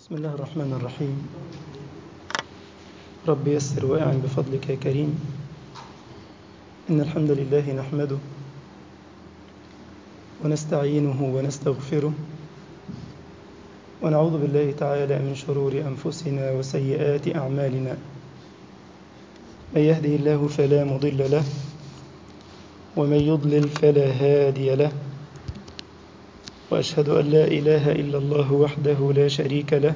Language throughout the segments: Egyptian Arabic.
بسم الله الرحمن الرحيم رب يسر وأعن بفضلك يا كريم إن الحمد لله نحمده ونستعينه ونستغفره ونعوذ بالله تعالى من شرور أنفسنا وسيئات أعمالنا من يهده الله فلا مضل له ومن يضلل فلا هادي له واشهد ان لا اله الا الله وحده لا شريك له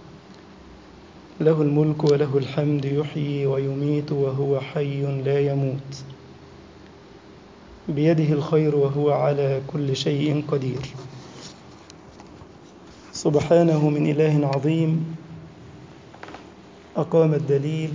له الملك وله الحمد يحيي ويميت وهو حي لا يموت بيده الخير وهو على كل شيء قدير سبحانه من اله عظيم اقام الدليل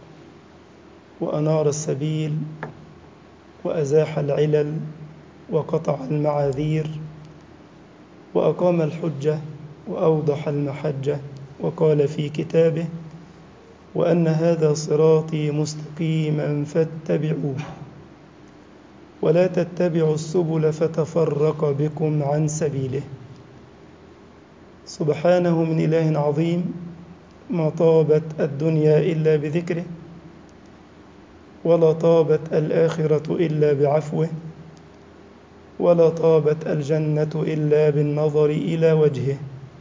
وانار السبيل وازاح العلل وقطع المعاذير وأقام الحجة وأوضح المحجة وقال في كتابه وأن هذا صراطي مستقيما فاتبعوه ولا تتبعوا السبل فتفرق بكم عن سبيله سبحانه من إله عظيم ما طابت الدنيا إلا بذكره ولا طابت الآخرة إلا بعفوه ولا طابت الجنة إلا بالنظر إلى وجهه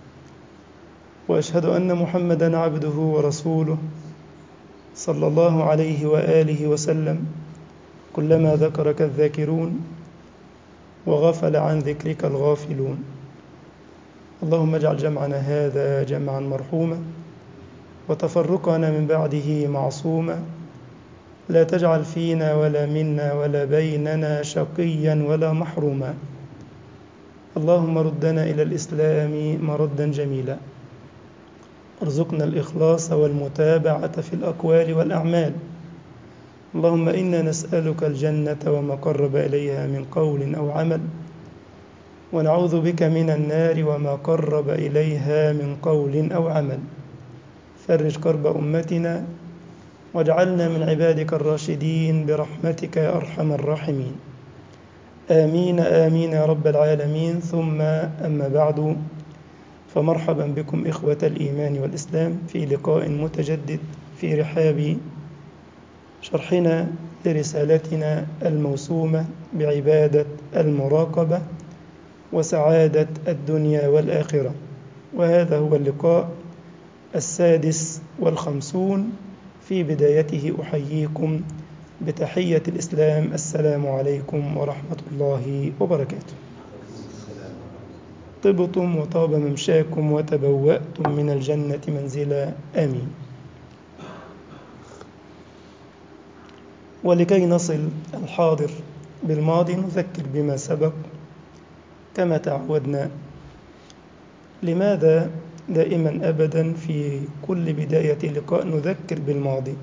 وأشهد أن محمدا عبده ورسوله صلى الله عليه وآله وسلم كلما ذكرك الذاكرون وغفل عن ذكرك الغافلون اللهم اجعل جمعنا هذا جمعا مرحوما وتفرقنا من بعده معصوما لا تجعل فينا ولا منا ولا بيننا شقيا ولا محروما اللهم ردنا الى الاسلام مردا جميلا ارزقنا الاخلاص والمتابعه في الاقوال والاعمال اللهم انا نسالك الجنه وما قرب اليها من قول او عمل ونعوذ بك من النار وما قرب اليها من قول او عمل فرج كرب امتنا واجعلنا من عبادك الراشدين برحمتك يا ارحم الراحمين امين امين يا رب العالمين ثم اما بعد فمرحبا بكم اخوه الايمان والاسلام في لقاء متجدد في رحاب شرحنا لرسالتنا الموسومه بعباده المراقبه وسعاده الدنيا والاخره وهذا هو اللقاء السادس والخمسون في بدايته احييكم بتحيه الاسلام السلام عليكم ورحمه الله وبركاته طبتم وطاب ممشاكم وتبواتم من الجنه منزلا امين ولكي نصل الحاضر بالماضي نذكر بما سبق كما تعودنا لماذا دائما ابدا في كل بدايه لقاء نذكر بالماضي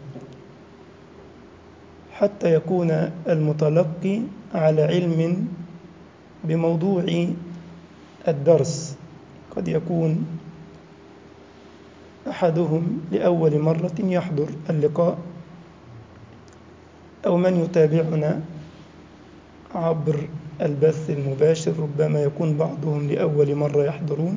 حتى يكون المتلقي على علم بموضوع الدرس قد يكون احدهم لاول مره يحضر اللقاء او من يتابعنا عبر البث المباشر ربما يكون بعضهم لاول مره يحضرون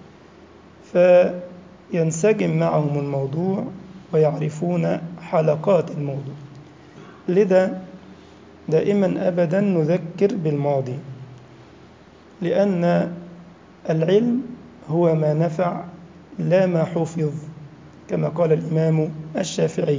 فينسجم معهم الموضوع ويعرفون حلقات الموضوع لذا دائما ابدا نذكر بالماضي لان العلم هو ما نفع لا ما حفظ كما قال الامام الشافعي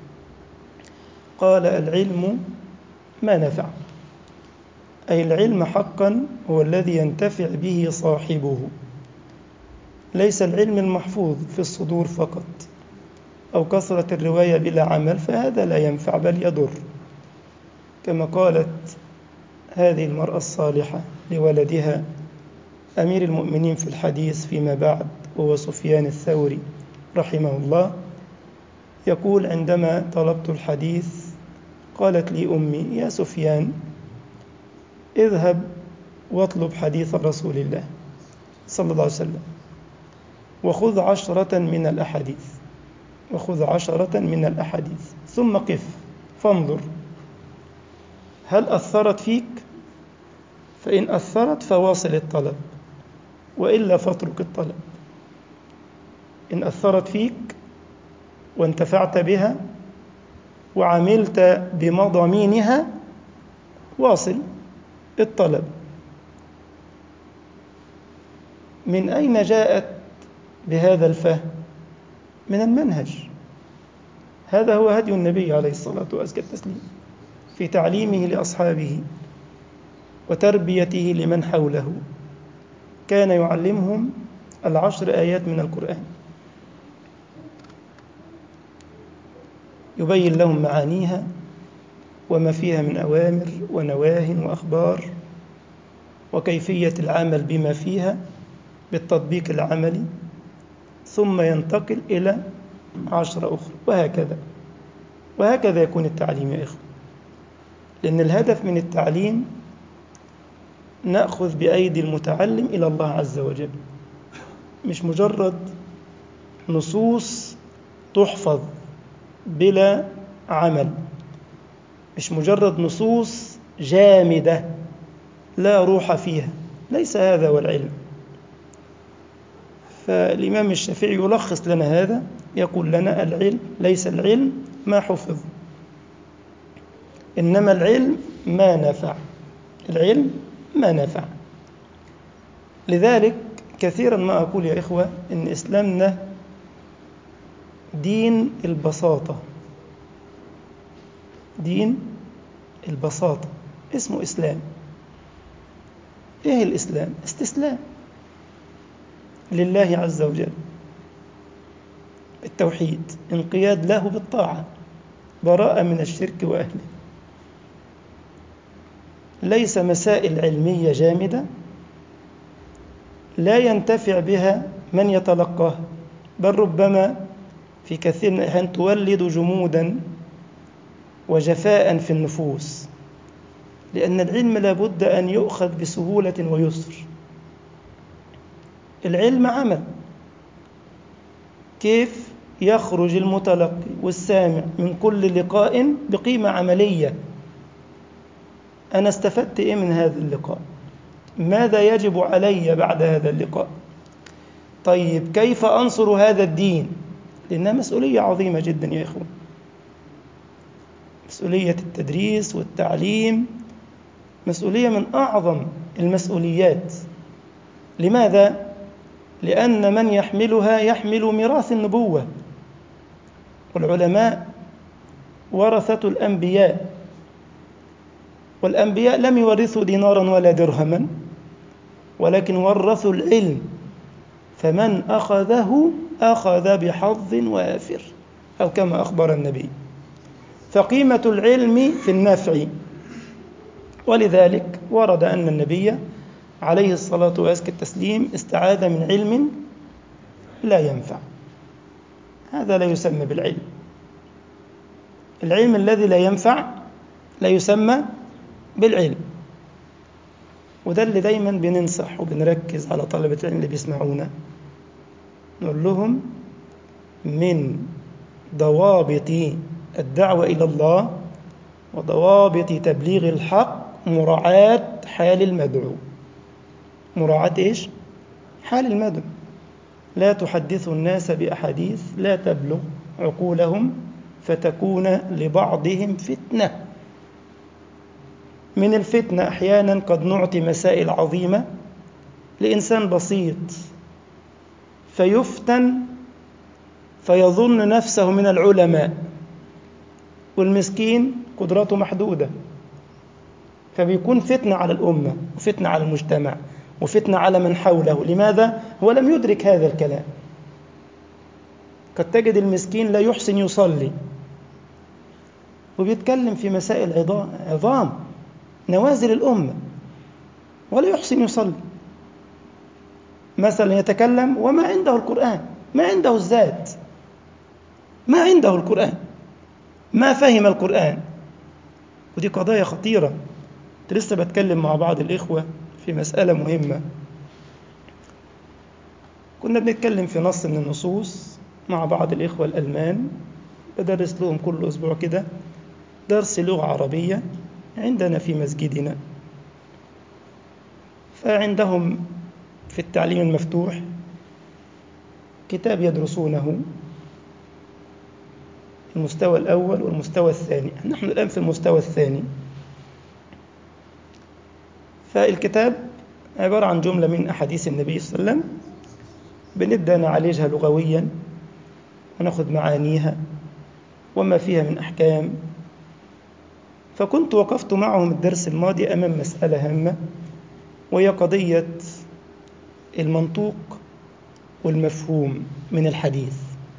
قال العلم ما نفع اي العلم حقا هو الذي ينتفع به صاحبه ليس العلم المحفوظ في الصدور فقط أو كثرة الرواية بلا عمل فهذا لا ينفع بل يضر كما قالت هذه المرأة الصالحة لولدها أمير المؤمنين في الحديث فيما بعد هو سفيان الثوري رحمه الله يقول عندما طلبت الحديث قالت لي أمي يا سفيان اذهب واطلب حديث رسول الله صلى الله عليه وسلم وخذ عشرة من الأحاديث وخذ عشرة من الأحاديث ثم قف فانظر هل أثرت فيك فإن أثرت فواصل الطلب وإلا فاترك الطلب إن أثرت فيك وانتفعت بها وعملت بمضامينها واصل الطلب من أين جاءت بهذا الفهم من المنهج هذا هو هدي النبي عليه الصلاة والسلام في تعليمه لأصحابه وتربيته لمن حوله كان يعلمهم العشر آيات من القرآن يبين لهم معانيها وما فيها من أوامر ونواه وأخبار وكيفية العمل بما فيها بالتطبيق العملي ثم ينتقل إلى عشرة أخرى وهكذا وهكذا يكون التعليم يا إخوة لأن الهدف من التعليم نأخذ بأيدي المتعلم إلى الله عز وجل مش مجرد نصوص تحفظ بلا عمل مش مجرد نصوص جامدة لا روح فيها ليس هذا هو العلم فالإمام الشافعي يلخص لنا هذا يقول لنا العلم ليس العلم ما حفظ إنما العلم ما نفع العلم ما نفع لذلك كثيرا ما أقول يا إخوة إن إسلامنا دين البساطة دين البساطة اسمه إسلام إيه الإسلام؟ استسلام لله عز وجل التوحيد انقياد له بالطاعة براءة من الشرك وأهله ليس مسائل علمية جامدة لا ينتفع بها من يتلقاها بل ربما في كثير من الأحيان تولد جمودا وجفاء في النفوس لأن العلم لابد أن يؤخذ بسهولة ويسر العلم عمل كيف يخرج المتلقي والسامع من كل لقاء بقيمة عملية أنا استفدت إيه من هذا اللقاء ماذا يجب علي بعد هذا اللقاء طيب كيف أنصر هذا الدين لأنها مسؤولية عظيمة جدا يا إخوان مسؤولية التدريس والتعليم مسؤولية من أعظم المسؤوليات لماذا؟ لأن من يحملها يحمل ميراث النبوة والعلماء ورثة الأنبياء والأنبياء لم يورثوا دينارا ولا درهما ولكن ورثوا العلم فمن أخذه أخذ بحظ وافر أو كما أخبر النبي فقيمة العلم في النفع ولذلك ورد أن النبي عليه الصلاة وأزكى التسليم استعاذ من علم لا ينفع هذا لا يسمى بالعلم العلم الذي لا ينفع لا يسمى بالعلم وده اللي دايما بننصح وبنركز على طلبة العلم اللي بيسمعونا نقول لهم من ضوابط الدعوة إلى الله وضوابط تبليغ الحق مراعاة حال المدعو مراعاة إيش؟ حال المدعو لا تحدثوا الناس بأحاديث لا تبلغ عقولهم فتكون لبعضهم فتنة من الفتنة أحيانا قد نعطي مسائل عظيمة لإنسان بسيط فيفتن فيظن نفسه من العلماء والمسكين قدراته محدودة فبيكون فتنة على الأمة وفتنة على المجتمع وفتنة على من حوله لماذا؟ هو لم يدرك هذا الكلام قد تجد المسكين لا يحسن يصلي وبيتكلم في مسائل عظام نوازل الأمة ولا يحسن يصلي مثلا يتكلم وما عنده القرآن ما عنده الذات ما عنده القرآن ما فهم القرآن ودي قضايا خطيرة كنت لسه بتكلم مع بعض الإخوة في مسألة مهمة كنا بنتكلم في نص من النصوص مع بعض الإخوة الألمان بدرس لهم كل أسبوع كده درس لغة عربية عندنا في مسجدنا فعندهم في التعليم المفتوح كتاب يدرسونه المستوى الأول والمستوى الثاني نحن الآن في المستوى الثاني فالكتاب عبارة عن جملة من أحاديث النبي صلى الله عليه وسلم بنبدأ نعالجها لغويا وناخذ معانيها وما فيها من أحكام فكنت وقفت معهم الدرس الماضي أمام مسألة هامة وهي قضية المنطوق والمفهوم من الحديث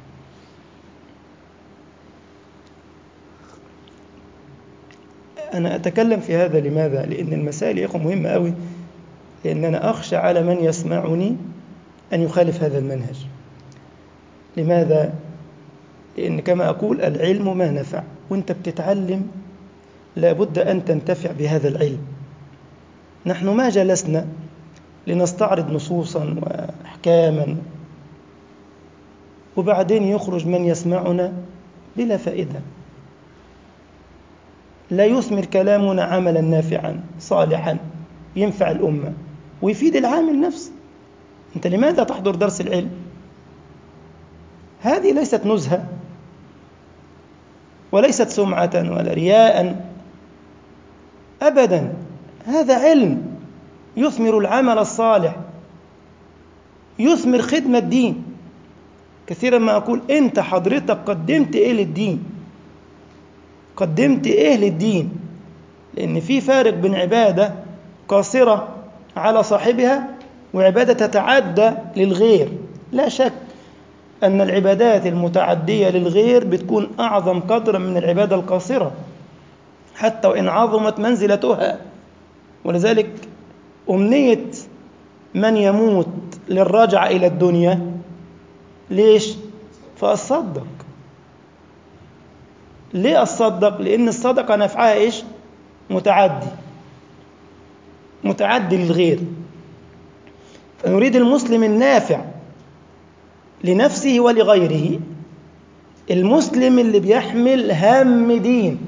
أنا أتكلم في هذا لماذا؟ لأن المسائل يا مهمة أوي لأن أنا أخشى على من يسمعني أن يخالف هذا المنهج لماذا؟ لأن كما أقول العلم ما نفع وأنت بتتعلم لابد أن تنتفع بهذا العلم نحن ما جلسنا لنستعرض نصوصا وأحكاما وبعدين يخرج من يسمعنا بلا فائدة لا يثمر كلامنا عملا نافعا صالحا ينفع الأمة ويفيد العامل نفسه أنت لماذا تحضر درس العلم هذه ليست نزهة وليست سمعة ولا رياء أبدا هذا علم يثمر العمل الصالح يثمر خدمة الدين كثيرا ما أقول أنت حضرتك قدمت إيه للدين قدمت إيه للدين لأن في فارق بين عبادة قاصرة على صاحبها وعبادة تتعدى للغير لا شك أن العبادات المتعدية للغير بتكون أعظم قدرا من العبادة القاصرة حتى وإن عظمت منزلتها ولذلك أمنية من يموت للرجعة إلى الدنيا ليش؟ فأصدق ليه أصدق؟ لأن الصدقة نفعها إيش؟ متعدي متعدي للغير فنريد المسلم النافع لنفسه ولغيره المسلم اللي بيحمل هم دين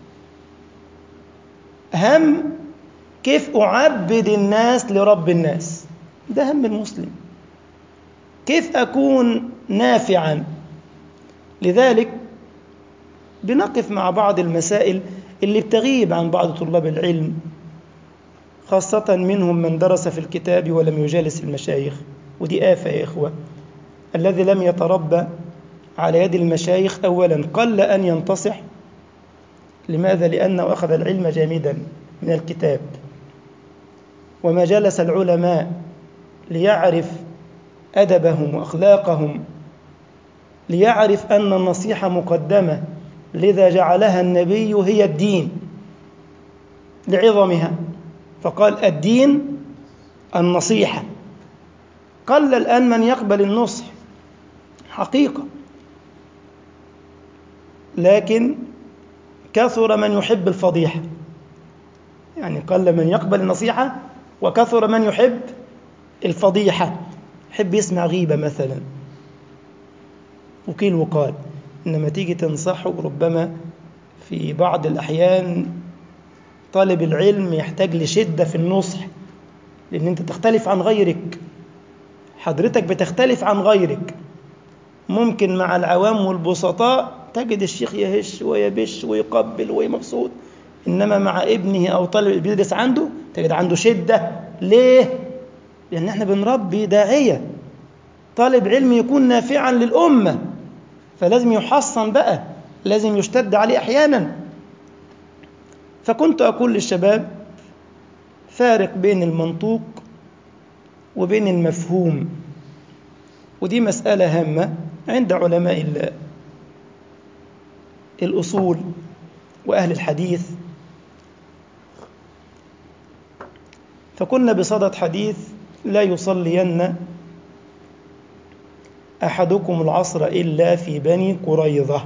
هم كيف أعبد الناس لرب الناس ده هم المسلم كيف أكون نافعا لذلك بنقف مع بعض المسائل اللي بتغيب عن بعض طلاب العلم خاصة منهم من درس في الكتاب ولم يجالس المشايخ ودي آفة يا إخوة الذي لم يتربى على يد المشايخ أولا قل أن ينتصح لماذا؟ لأنه أخذ العلم جامدا من الكتاب وما جلس العلماء ليعرف أدبهم وأخلاقهم ليعرف أن النصيحة مقدمة لذا جعلها النبي هي الدين لعظمها فقال الدين النصيحة قل الآن من يقبل النصح حقيقة لكن كثر من يحب الفضيحة يعني قل من يقبل النصيحة وكثر من يحب الفضيحة يحب يسمع غيبة مثلا وقيل وقال إنما تيجي تنصحه ربما في بعض الأحيان طالب العلم يحتاج لشدة في النصح لأن أنت تختلف عن غيرك حضرتك بتختلف عن غيرك ممكن مع العوام والبسطاء تجد الشيخ يهش ويبش ويقبل ويمبسوط إنما مع ابنه أو طالب اللي بيدرس عنده تجد عنده شدة ليه؟ لأن احنا بنربي داعية طالب علم يكون نافعا للأمة فلازم يحصن بقى لازم يشتد عليه أحيانا فكنت أقول للشباب فارق بين المنطوق وبين المفهوم ودي مسألة هامة عند علماء الأصول وأهل الحديث فكنا بصدد حديث لا يصلين أحدكم العصر إلا في بني قريظة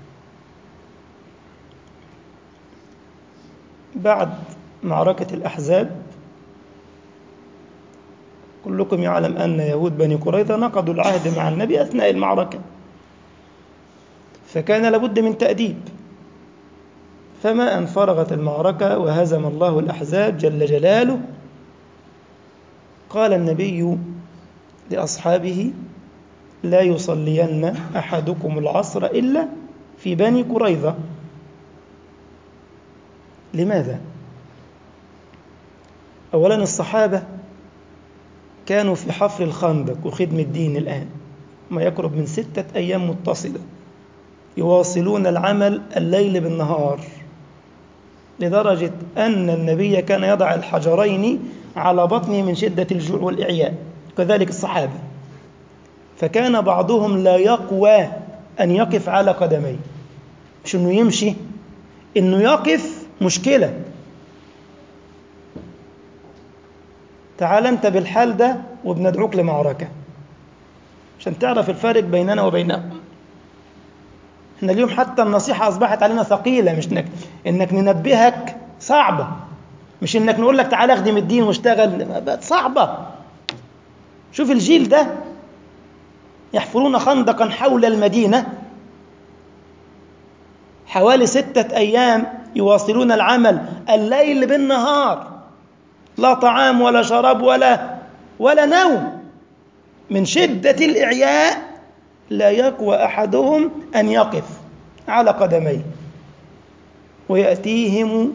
بعد معركة الأحزاب كلكم يعلم أن يهود بني قريظة نقضوا العهد مع النبي أثناء المعركة فكان لابد من تأديب فما أن فرغت المعركة وهزم الله الأحزاب جل جلاله قال النبي لأصحابه لا يصلين أحدكم العصر إلا في بني قريظة لماذا؟ أولا الصحابة كانوا في حفر الخندق وخدمة الدين الآن ما يقرب من ستة أيام متصلة يواصلون العمل الليل بالنهار لدرجة أن النبي كان يضع الحجرين على بطنه من شدة الجوع والإعياء كذلك الصحابة فكان بعضهم لا يقوى أن يقف على قدميه مش أنه يمشي أنه يقف مشكلة تعال أنت بالحال ده وبندعوك لمعركة عشان تعرف الفارق بيننا وبينهم احنا اليوم حتى النصيحة أصبحت علينا ثقيلة مش انك, إنك ننبهك صعبة مش إنك نقول لك تعال اخدم الدين واشتغل بقت صعبة شوف الجيل ده يحفرون خندقا حول المدينة حوالي ستة أيام يواصلون العمل الليل بالنهار لا طعام ولا شراب ولا ولا نوم من شدة الإعياء لا يقوى أحدهم أن يقف على قدميه ويأتيهم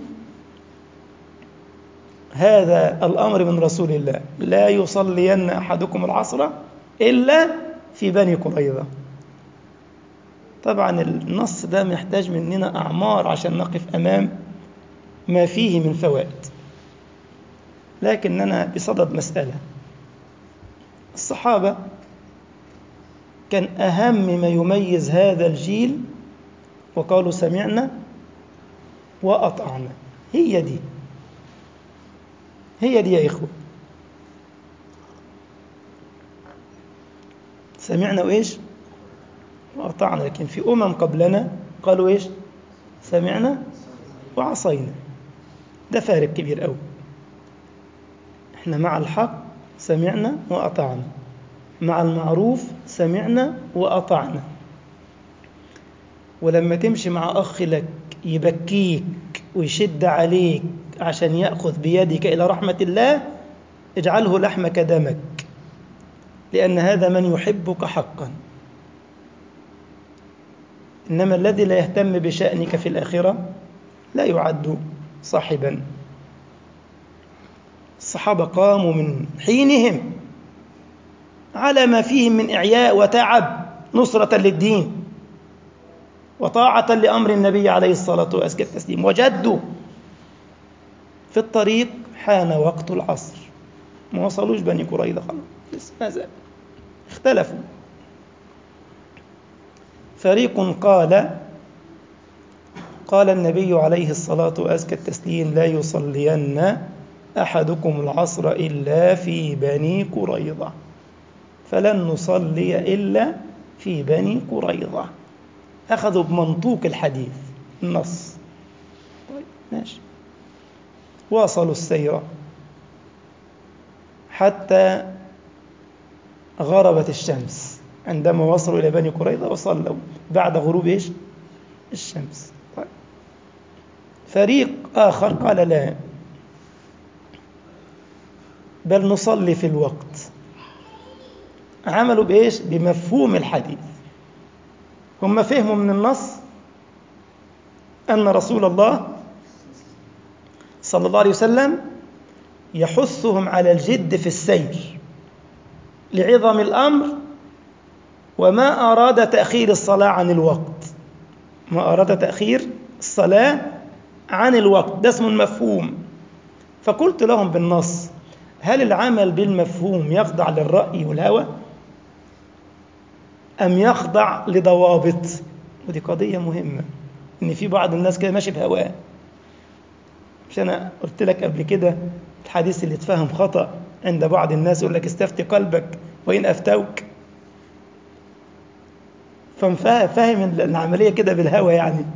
هذا الأمر من رسول الله لا يصلين أحدكم العصر إلا في بني قريظة طبعا النص ده محتاج مننا أعمار عشان نقف أمام ما فيه من فوائد لكننا بصدد مسألة الصحابة كان أهم ما يميز هذا الجيل وقالوا سمعنا وأطعنا هي دي هي دي يا إخوة سمعنا وإيش وأطعنا لكن في أمم قبلنا قالوا إيش سمعنا وعصينا ده فارق كبير قوي احنا مع الحق سمعنا وأطعنا مع المعروف سمعنا وأطعنا ولما تمشي مع أخ لك يبكيك ويشد عليك عشان يأخذ بيدك إلى رحمة الله اجعله لحمك دمك لأن هذا من يحبك حقا إنما الذي لا يهتم بشأنك في الآخرة لا يعد صاحبا الصحابة قاموا من حينهم على ما فيهم من إعياء وتعب نصرة للدين وطاعة لأمر النبي عليه الصلاة وأزكى التسليم وجدوا في الطريق حان وقت العصر ما وصلوش بني قريظة خلاص لسه ما زال اختلفوا فريق قال قال النبي عليه الصلاة وأزكى التسليم لا يصلين أحدكم العصر إلا في بني قريظة فلن نصلي إلا في بني قريظة أخذوا بمنطوق الحديث النص طيب ماشي واصلوا السيرة حتى غربت الشمس عندما وصلوا إلى بني قريظة وصلوا بعد غروب إيش؟ الشمس طيب. فريق آخر قال لا بل نصلي في الوقت عملوا بإيش؟ بمفهوم الحديث هم فهموا من النص أن رسول الله صلى الله عليه وسلم يحثهم على الجد في السير لعظم الأمر وما أراد تأخير الصلاة عن الوقت ما أراد تأخير الصلاة عن الوقت ده اسمه المفهوم فقلت لهم بالنص هل العمل بالمفهوم يخضع للرأي والهوى أم يخضع لضوابط ودي قضية مهمة إن في بعض الناس كده ماشي بهواه مش أنا قلت لك قبل كده الحديث اللي اتفهم خطأ عند بعض الناس يقول لك استفتي قلبك وإن أفتوك فاهم العملية كده بالهوى يعني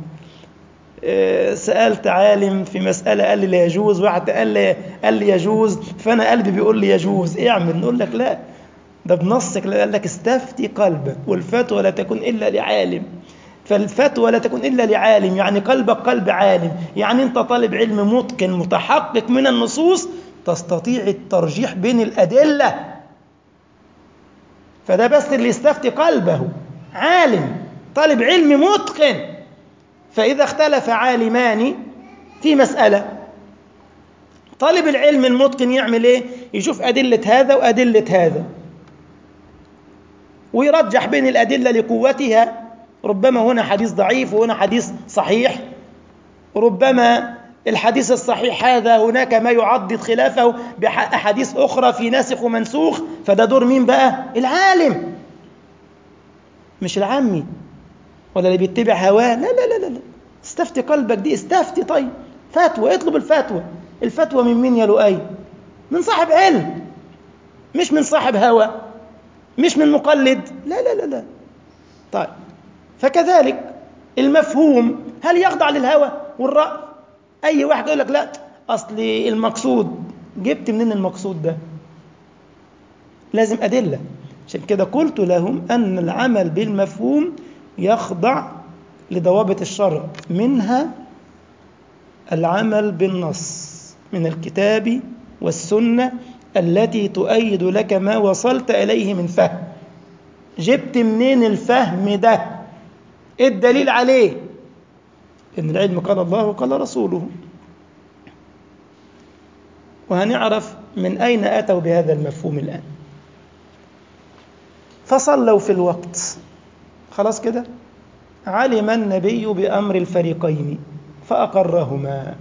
سألت عالم في مسألة قال لي لا يجوز واحد قال لي قال لي يجوز فأنا قلبي بيقول لي يجوز اعمل نقول لك لا ده بنصك قال لك استفتي قلبك والفتوى لا تكون إلا لعالم فالفتوى لا تكون إلا لعالم يعني قلبك قلب عالم يعني أنت طالب علم متقن متحقق من النصوص تستطيع الترجيح بين الأدلة فده بس اللي يستفتي قلبه عالم طالب علم متقن فإذا اختلف عالمان في مسألة طالب العلم المتقن يعمل ايه يشوف أدلة هذا وأدلة هذا ويرجح بين الأدلة لقوتها ربما هنا حديث ضعيف وهنا حديث صحيح ربما الحديث الصحيح هذا هناك ما يعضد خلافه بأحاديث أخرى في ناسخ ومنسوخ فده دور مين بقى العالم مش العامي ولا اللي بيتبع هواه لا لا لا لا استفتي قلبك دي استفتي طيب فتوى اطلب الفتوى الفتوى من مين يا لؤي من صاحب علم مش من صاحب هوى مش من مقلد لا لا لا لا طيب فكذلك المفهوم هل يخضع للهوى والرأي أي واحد يقول لك لا أصل المقصود جبت منين المقصود ده لازم أدلة عشان كده قلت لهم أن العمل بالمفهوم يخضع لضوابط الشرع منها العمل بالنص من الكتاب والسنة التي تؤيد لك ما وصلت إليه من فهم جبت منين الفهم ده إيه الدليل عليه إن العلم قال الله وقال رسوله وهنعرف من أين أتوا بهذا المفهوم الآن فصلوا في الوقت خلاص كده علم النبي بأمر الفريقين فأقرهما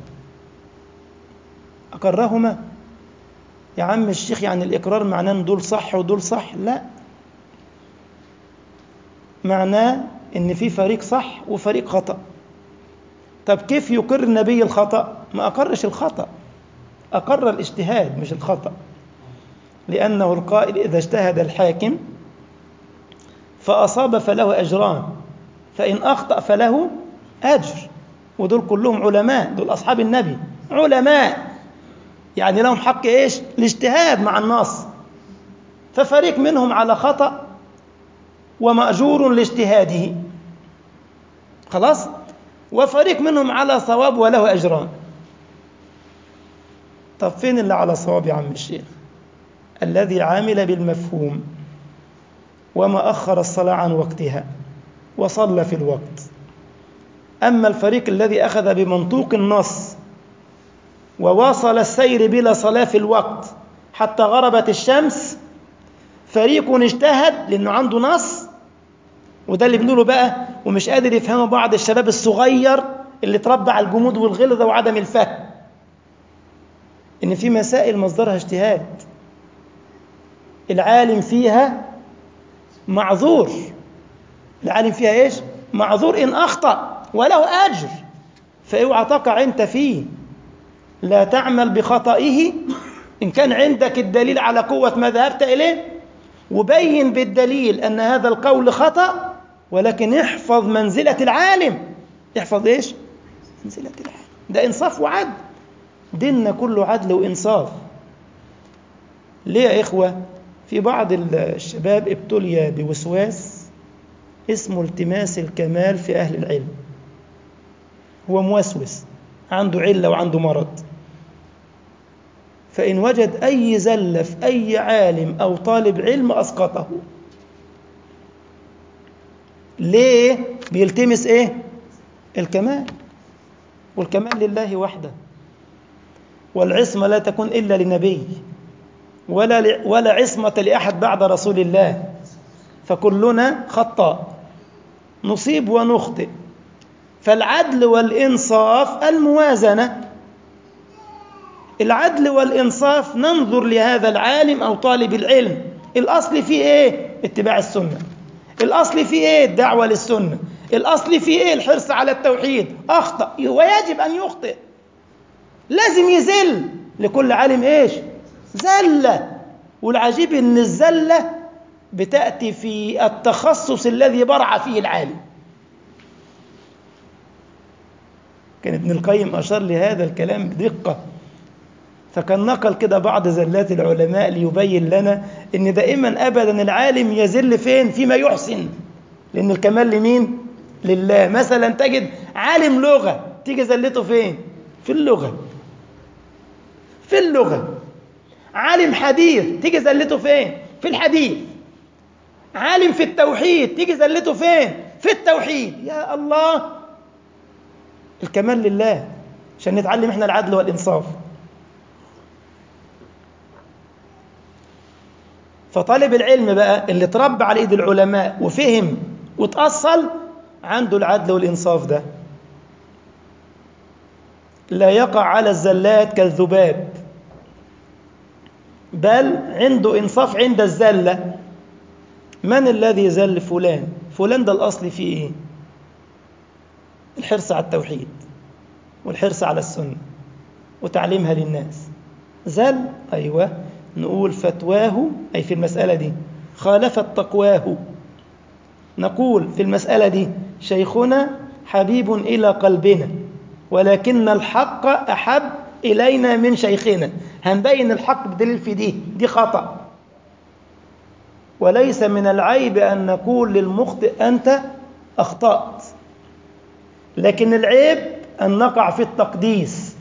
أقرهما يا عم الشيخ يعني الإقرار معناه أن دول صح ودول صح لا معناه أن في فريق صح وفريق خطأ طب كيف يقر النبي الخطأ ما أقرش الخطأ أقر الاجتهاد مش الخطأ لأنه القائل إذا اجتهد الحاكم فأصاب فله أجران فإن أخطأ فله أجر ودول كلهم علماء دول أصحاب النبي علماء يعني لهم حق إيش الاجتهاد مع النص ففريق منهم على خطأ ومأجور لاجتهاده خلاص وفريق منهم على صواب وله أجران طب فين اللي على صواب يا عم الشيخ الذي عامل بالمفهوم وما أخر الصلاة عن وقتها وصلى في الوقت أما الفريق الذي أخذ بمنطوق النص وواصل السير بلا صلاة في الوقت حتى غربت الشمس فريق اجتهد لأنه عنده نص وده اللي بنقوله بقى ومش قادر يفهمه بعض الشباب الصغير اللي اتربى على الجمود والغلظة وعدم الفهم إن في مسائل مصدرها اجتهاد العالم فيها معذور العالم فيها ايش معذور ان اخطا وله اجر فاوعى تقع انت فيه لا تعمل بخطئه ان كان عندك الدليل على قوه ما ذهبت اليه وبين بالدليل ان هذا القول خطا ولكن احفظ منزله العالم احفظ ايش منزله العالم ده انصاف وعدل ديننا كله عدل وانصاف ليه يا اخوه في بعض الشباب ابتلي بوسواس اسمه التماس الكمال في أهل العلم هو موسوس عنده علة وعنده مرض فإن وجد أي زلة في أي عالم أو طالب علم أسقطه ليه بيلتمس إيه الكمال والكمال لله وحده والعصمة لا تكون إلا لنبي ولا ولا عصمة لأحد بعد رسول الله فكلنا خطاء نصيب ونخطئ فالعدل والإنصاف الموازنة العدل والإنصاف ننظر لهذا العالم أو طالب العلم الأصل فيه إيه؟ اتباع السنة الأصل فيه إيه؟ الدعوة للسنة الأصل فيه إيه؟ الحرص على التوحيد أخطأ ويجب أن يخطئ لازم يزل لكل عالم إيش؟ زلة والعجيب ان الزلة بتأتي في التخصص الذي برع فيه العالم كان ابن القيم أشار لهذا الكلام بدقة فكان نقل كده بعض زلات العلماء ليبين لنا ان دائما ابدا العالم يزل فين فيما يحسن لان الكمال لمين لله مثلا تجد عالم لغة تيجي زلته فين في اللغة في اللغة عالم حديث تيجي زلته فين في الحديث عالم في التوحيد تيجي زلته فين في التوحيد يا الله الكمال لله عشان نتعلم احنا العدل والإنصاف فطالب العلم بقى اللي تربى على ايد العلماء وفهم وتأصل عنده العدل والإنصاف ده لا يقع على الزلات كالذباب بل عنده إنصاف عند الزلة من الذي زل فلان فلان ده الأصل فيه إيه الحرص على التوحيد والحرص على السنة وتعليمها للناس زل أيوة نقول فتواه أي في المسألة دي خالفت تقواه نقول في المسألة دي شيخنا حبيب إلى قلبنا ولكن الحق أحب إلينا من شيخنا هنبين الحق بدليل في دي دي خطأ وليس من العيب أن نقول للمخطئ أنت أخطأت لكن العيب أن نقع في التقديس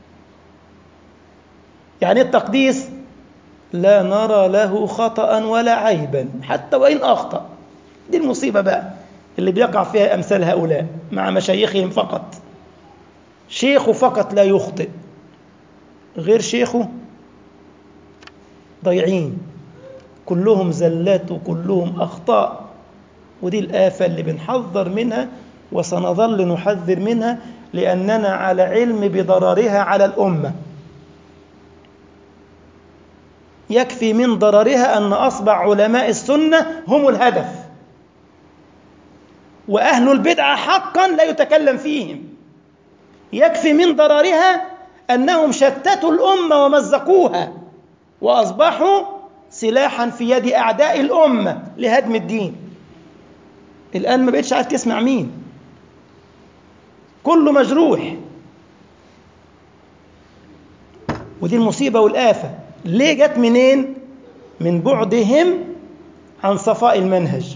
يعني التقديس لا نرى له خطأ ولا عيبا حتى وإن أخطأ دي المصيبة بقى اللي بيقع فيها أمثال هؤلاء مع مشايخهم فقط شيخه فقط لا يخطئ غير شيخه ضيعين كلهم زلات وكلهم أخطاء ودي الآفة اللي بنحذر منها وسنظل نحذر منها لأننا على علم بضررها على الأمة يكفي من ضررها أن أصبع علماء السنة هم الهدف وأهل البدعة حقا لا يتكلم فيهم يكفي من ضررها أنهم شتتوا الأمة ومزقوها وأصبحوا سلاحا في يد أعداء الأمة لهدم الدين الآن ما بقتش عارف تسمع مين كله مجروح ودي المصيبة والآفة ليه جت منين من بعدهم عن صفاء المنهج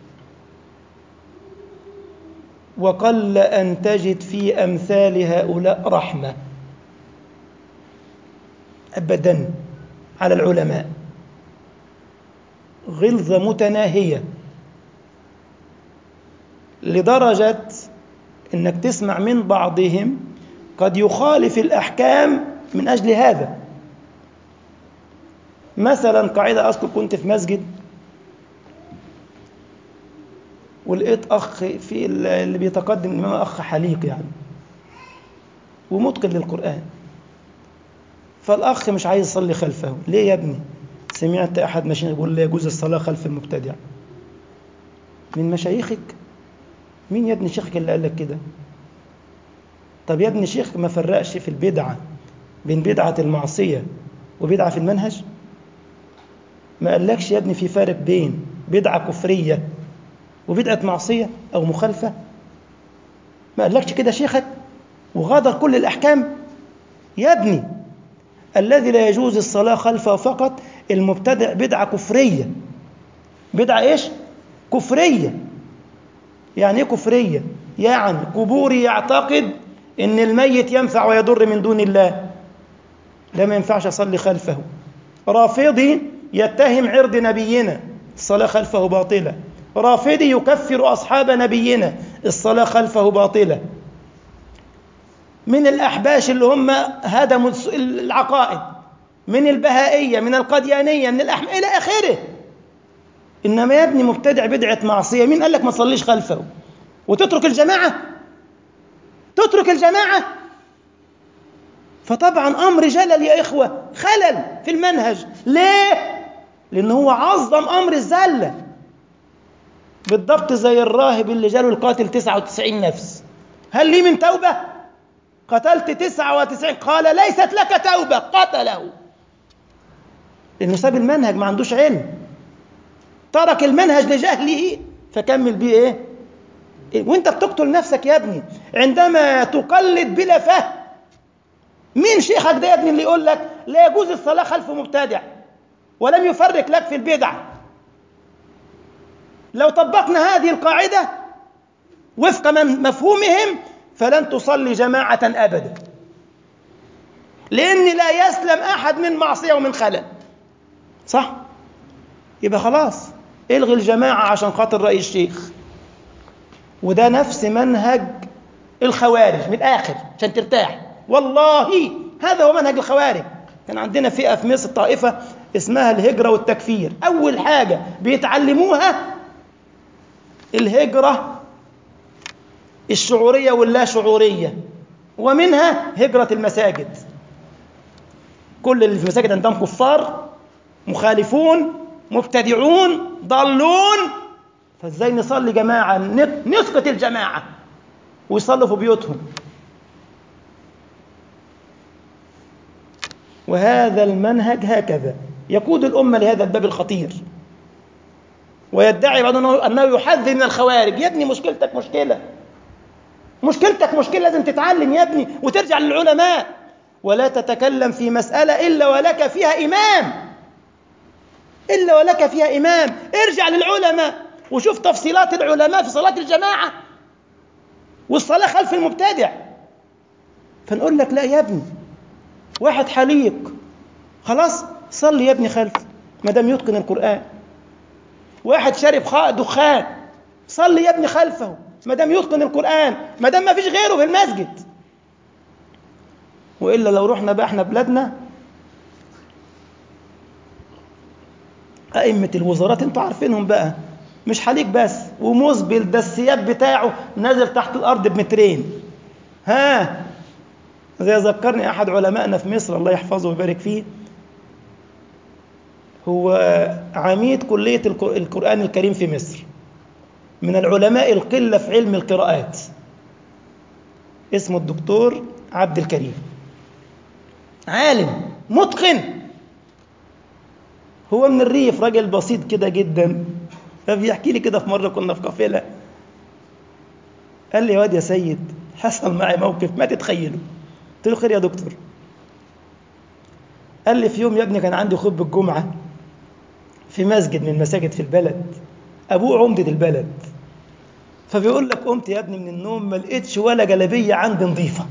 وقل أن تجد في أمثال هؤلاء رحمة أبدا على العلماء غلظة متناهية لدرجة أنك تسمع من بعضهم قد يخالف الأحكام من أجل هذا مثلا قاعدة أذكر كنت في مسجد ولقيت أخ في اللي بيتقدم الإمام أخ حليق يعني ومتقن للقرآن فالأخ مش عايز يصلي خلفه ليه يا ابني سمعت أحد مشايخ يقول لا يجوز الصلاة خلف المبتدع من مشايخك مين يا ابني شيخك اللي قال لك كده طب يا ابني شيخك ما فرقش في البدعة بين بدعة المعصية وبدعة في المنهج ما قالكش يا ابني في فارق بين بدعة كفرية وبدعة معصية أو مخالفة ما قالكش كده شيخك وغادر كل الأحكام يا ابني الذي لا يجوز الصلاة خلفه فقط المبتدع بدعة كفرية بدعة إيش؟ كفرية يعني إيه كفرية؟ يعني قبوري يعتقد إن الميت ينفع ويضر من دون الله ده ما ينفعش أصلي خلفه رافضي يتهم عرض نبينا الصلاة خلفه باطلة رافضي يكفر أصحاب نبينا الصلاة خلفه باطلة من الأحباش اللي هم هدموا العقائد من البهائية من القديانية من الأحم إلى آخره إنما يا ابني مبتدع بدعة معصية مين قال لك ما تصليش خلفه وتترك الجماعة تترك الجماعة فطبعا أمر جلل يا إخوة خلل في المنهج ليه؟ لأن هو عظم أمر الزلة بالضبط زي الراهب اللي جاله القاتل 99 نفس هل لي من توبة؟ قتلت 99 قال ليست لك توبة قتله لأنه ساب المنهج ما عندوش علم ترك المنهج لجهله فكمل بيه إيه؟ إيه؟ وانت بتقتل نفسك يا ابني عندما تقلد بلا فهم مين شيخك ده يا ابني اللي يقول لك لا يجوز الصلاة خلف مبتدع ولم يفرق لك في البدع لو طبقنا هذه القاعدة وفق من مفهومهم فلن تصلي جماعة أبدا لأن لا يسلم أحد من معصية ومن خلل صح يبقى خلاص الغي الجماعة عشان خاطر رأي الشيخ وده نفس منهج الخوارج من الآخر عشان ترتاح والله هذا هو منهج الخوارج كان عندنا فئة في مصر طائفة اسمها الهجرة والتكفير أول حاجة بيتعلموها الهجرة الشعورية واللا شعورية ومنها هجرة المساجد كل اللي في المساجد عندهم كفار مخالفون مبتدعون ضالون فازاي نصلي جماعة نسقط الجماعة ويصلوا في بيوتهم وهذا المنهج هكذا يقود الأمة لهذا الباب الخطير ويدعي بعض أنه يحذر من الخوارج يا ابني مشكلتك مشكلة مشكلتك مشكلة لازم تتعلم يا ابني وترجع للعلماء ولا تتكلم في مسألة إلا ولك فيها إمام إلا ولك فيها إمام ارجع للعلماء وشوف تفصيلات العلماء في صلاة الجماعة والصلاة خلف المبتدع فنقول لك لا يا ابني واحد حليق خلاص صلي يا ابني خلفه ما دام يتقن القرآن واحد شارب دخان صلي يا ابني خلفه ما دام يتقن القرآن ما دام ما فيش غيره في المسجد وإلا لو رحنا بقى احنا بلادنا أئمة الوزارات انتوا عارفينهم بقى مش حليق بس ومسبل ده الثياب بتاعه نازل تحت الأرض بمترين ها زي ذكرني أحد علمائنا في مصر الله يحفظه ويبارك فيه هو عميد كلية القرآن الكريم في مصر من العلماء القلة في علم القراءات اسمه الدكتور عبد الكريم عالم متقن هو من الريف راجل بسيط كده جدا فبيحكي لي كده في مرة كنا في قافلة قال لي يا واد يا سيد حصل معي موقف ما تتخيله قلت له خير يا دكتور قال لي في يوم يا ابني كان عندي خطبة الجمعة في مسجد من المساجد في البلد أبوه عمدة البلد فبيقول لك قمت يا ابني من النوم ما لقيتش ولا جلابية عندي نظيفة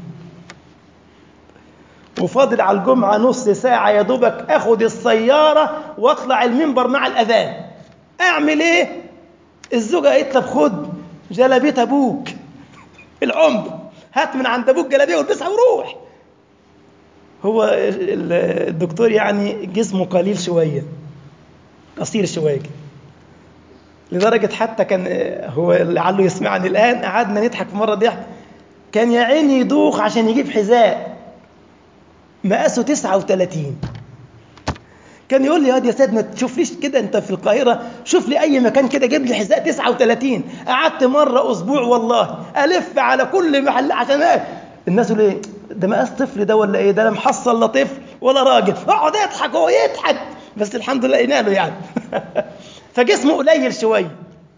وفاضل على الجمعة نص ساعة يا دوبك اخد السيارة واطلع المنبر مع الأذان أعمل إيه؟ الزوجة قالت طب خد جلابية أبوك العمدة هات من عند أبوك جلابية والبسها وروح هو الدكتور يعني جسمه قليل شوية قصير شوية لدرجة حتى كان هو لعله يسمعني الآن قعدنا نضحك في مرة ضحك كان يا عيني يدوخ عشان يجيب حذاء مقاسه 39 كان يقول لي يا يا سيد ما تشوفليش كده انت في القاهره شوف لي اي مكان كده جيب لي حذاء 39 قعدت مره اسبوع والله الف على كل محل عشان ايه الناس يقولوا ايه ده مقاس طفل ده ولا ايه ده لا محصل لا طفل ولا راجل اقعد يضحك هو يضحك بس الحمد لله يناله يعني فجسمه قليل شويه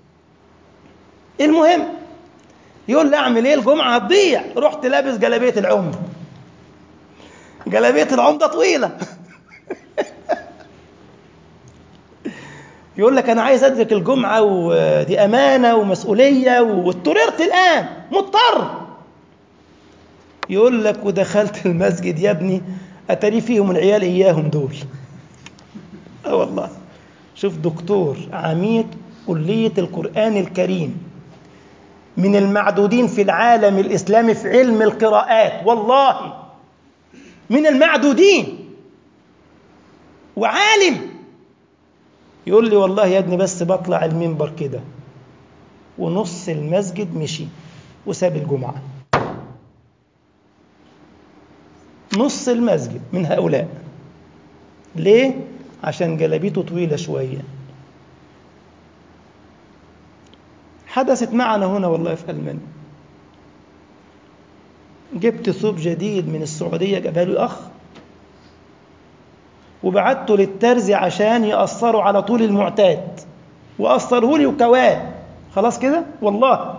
المهم يقول لي اعمل ايه الجمعه هتضيع رحت لابس جلابيه العمده جلابيه العمده طويله يقول لك انا عايز ادرك الجمعه ودي امانه ومسؤوليه واضطررت الان مضطر يقول لك ودخلت المسجد يا ابني اتاري فيهم العيال اياهم دول اه والله شوف دكتور عميد كليه القران الكريم من المعدودين في العالم الاسلامي في علم القراءات والله من المعدودين وعالم يقول لي والله يا ابني بس بطلع المنبر كده ونص المسجد مشي وساب الجمعة نص المسجد من هؤلاء ليه؟ عشان جلابيته طويلة شوية حدثت معنا هنا والله في ألمانيا جبت ثوب جديد من السعودية جابها لي أخ وبعته للترزي عشان يقصروا على طول المعتاد وقصره لي وكواه خلاص كده والله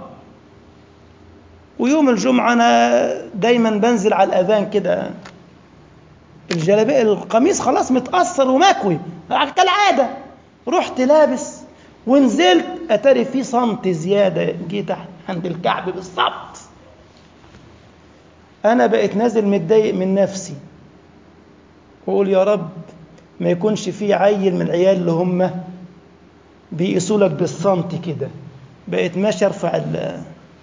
ويوم الجمعة أنا دايما بنزل على الأذان كده الجلابية القميص خلاص متأثر ومكوي كالعادة رحت لابس ونزلت أتاري فيه سنت زيادة جيت عند الكعب بالظبط أنا بقيت نازل متضايق من نفسي وأقول يا رب ما يكونش في عيل من العيال اللي هم بيقيسوا لك بالسنتي كده بقيت ماشي ارفع ال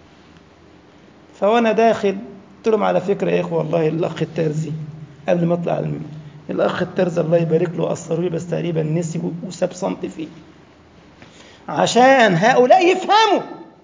فوانا داخل قلت لهم على فكره يا اخوه والله الاخ الترزي قبل ما اطلع على المنبر الاخ الترزي الله يبارك له اثروا لي بس تقريبا نسي وساب سنتي فيه عشان هؤلاء يفهموا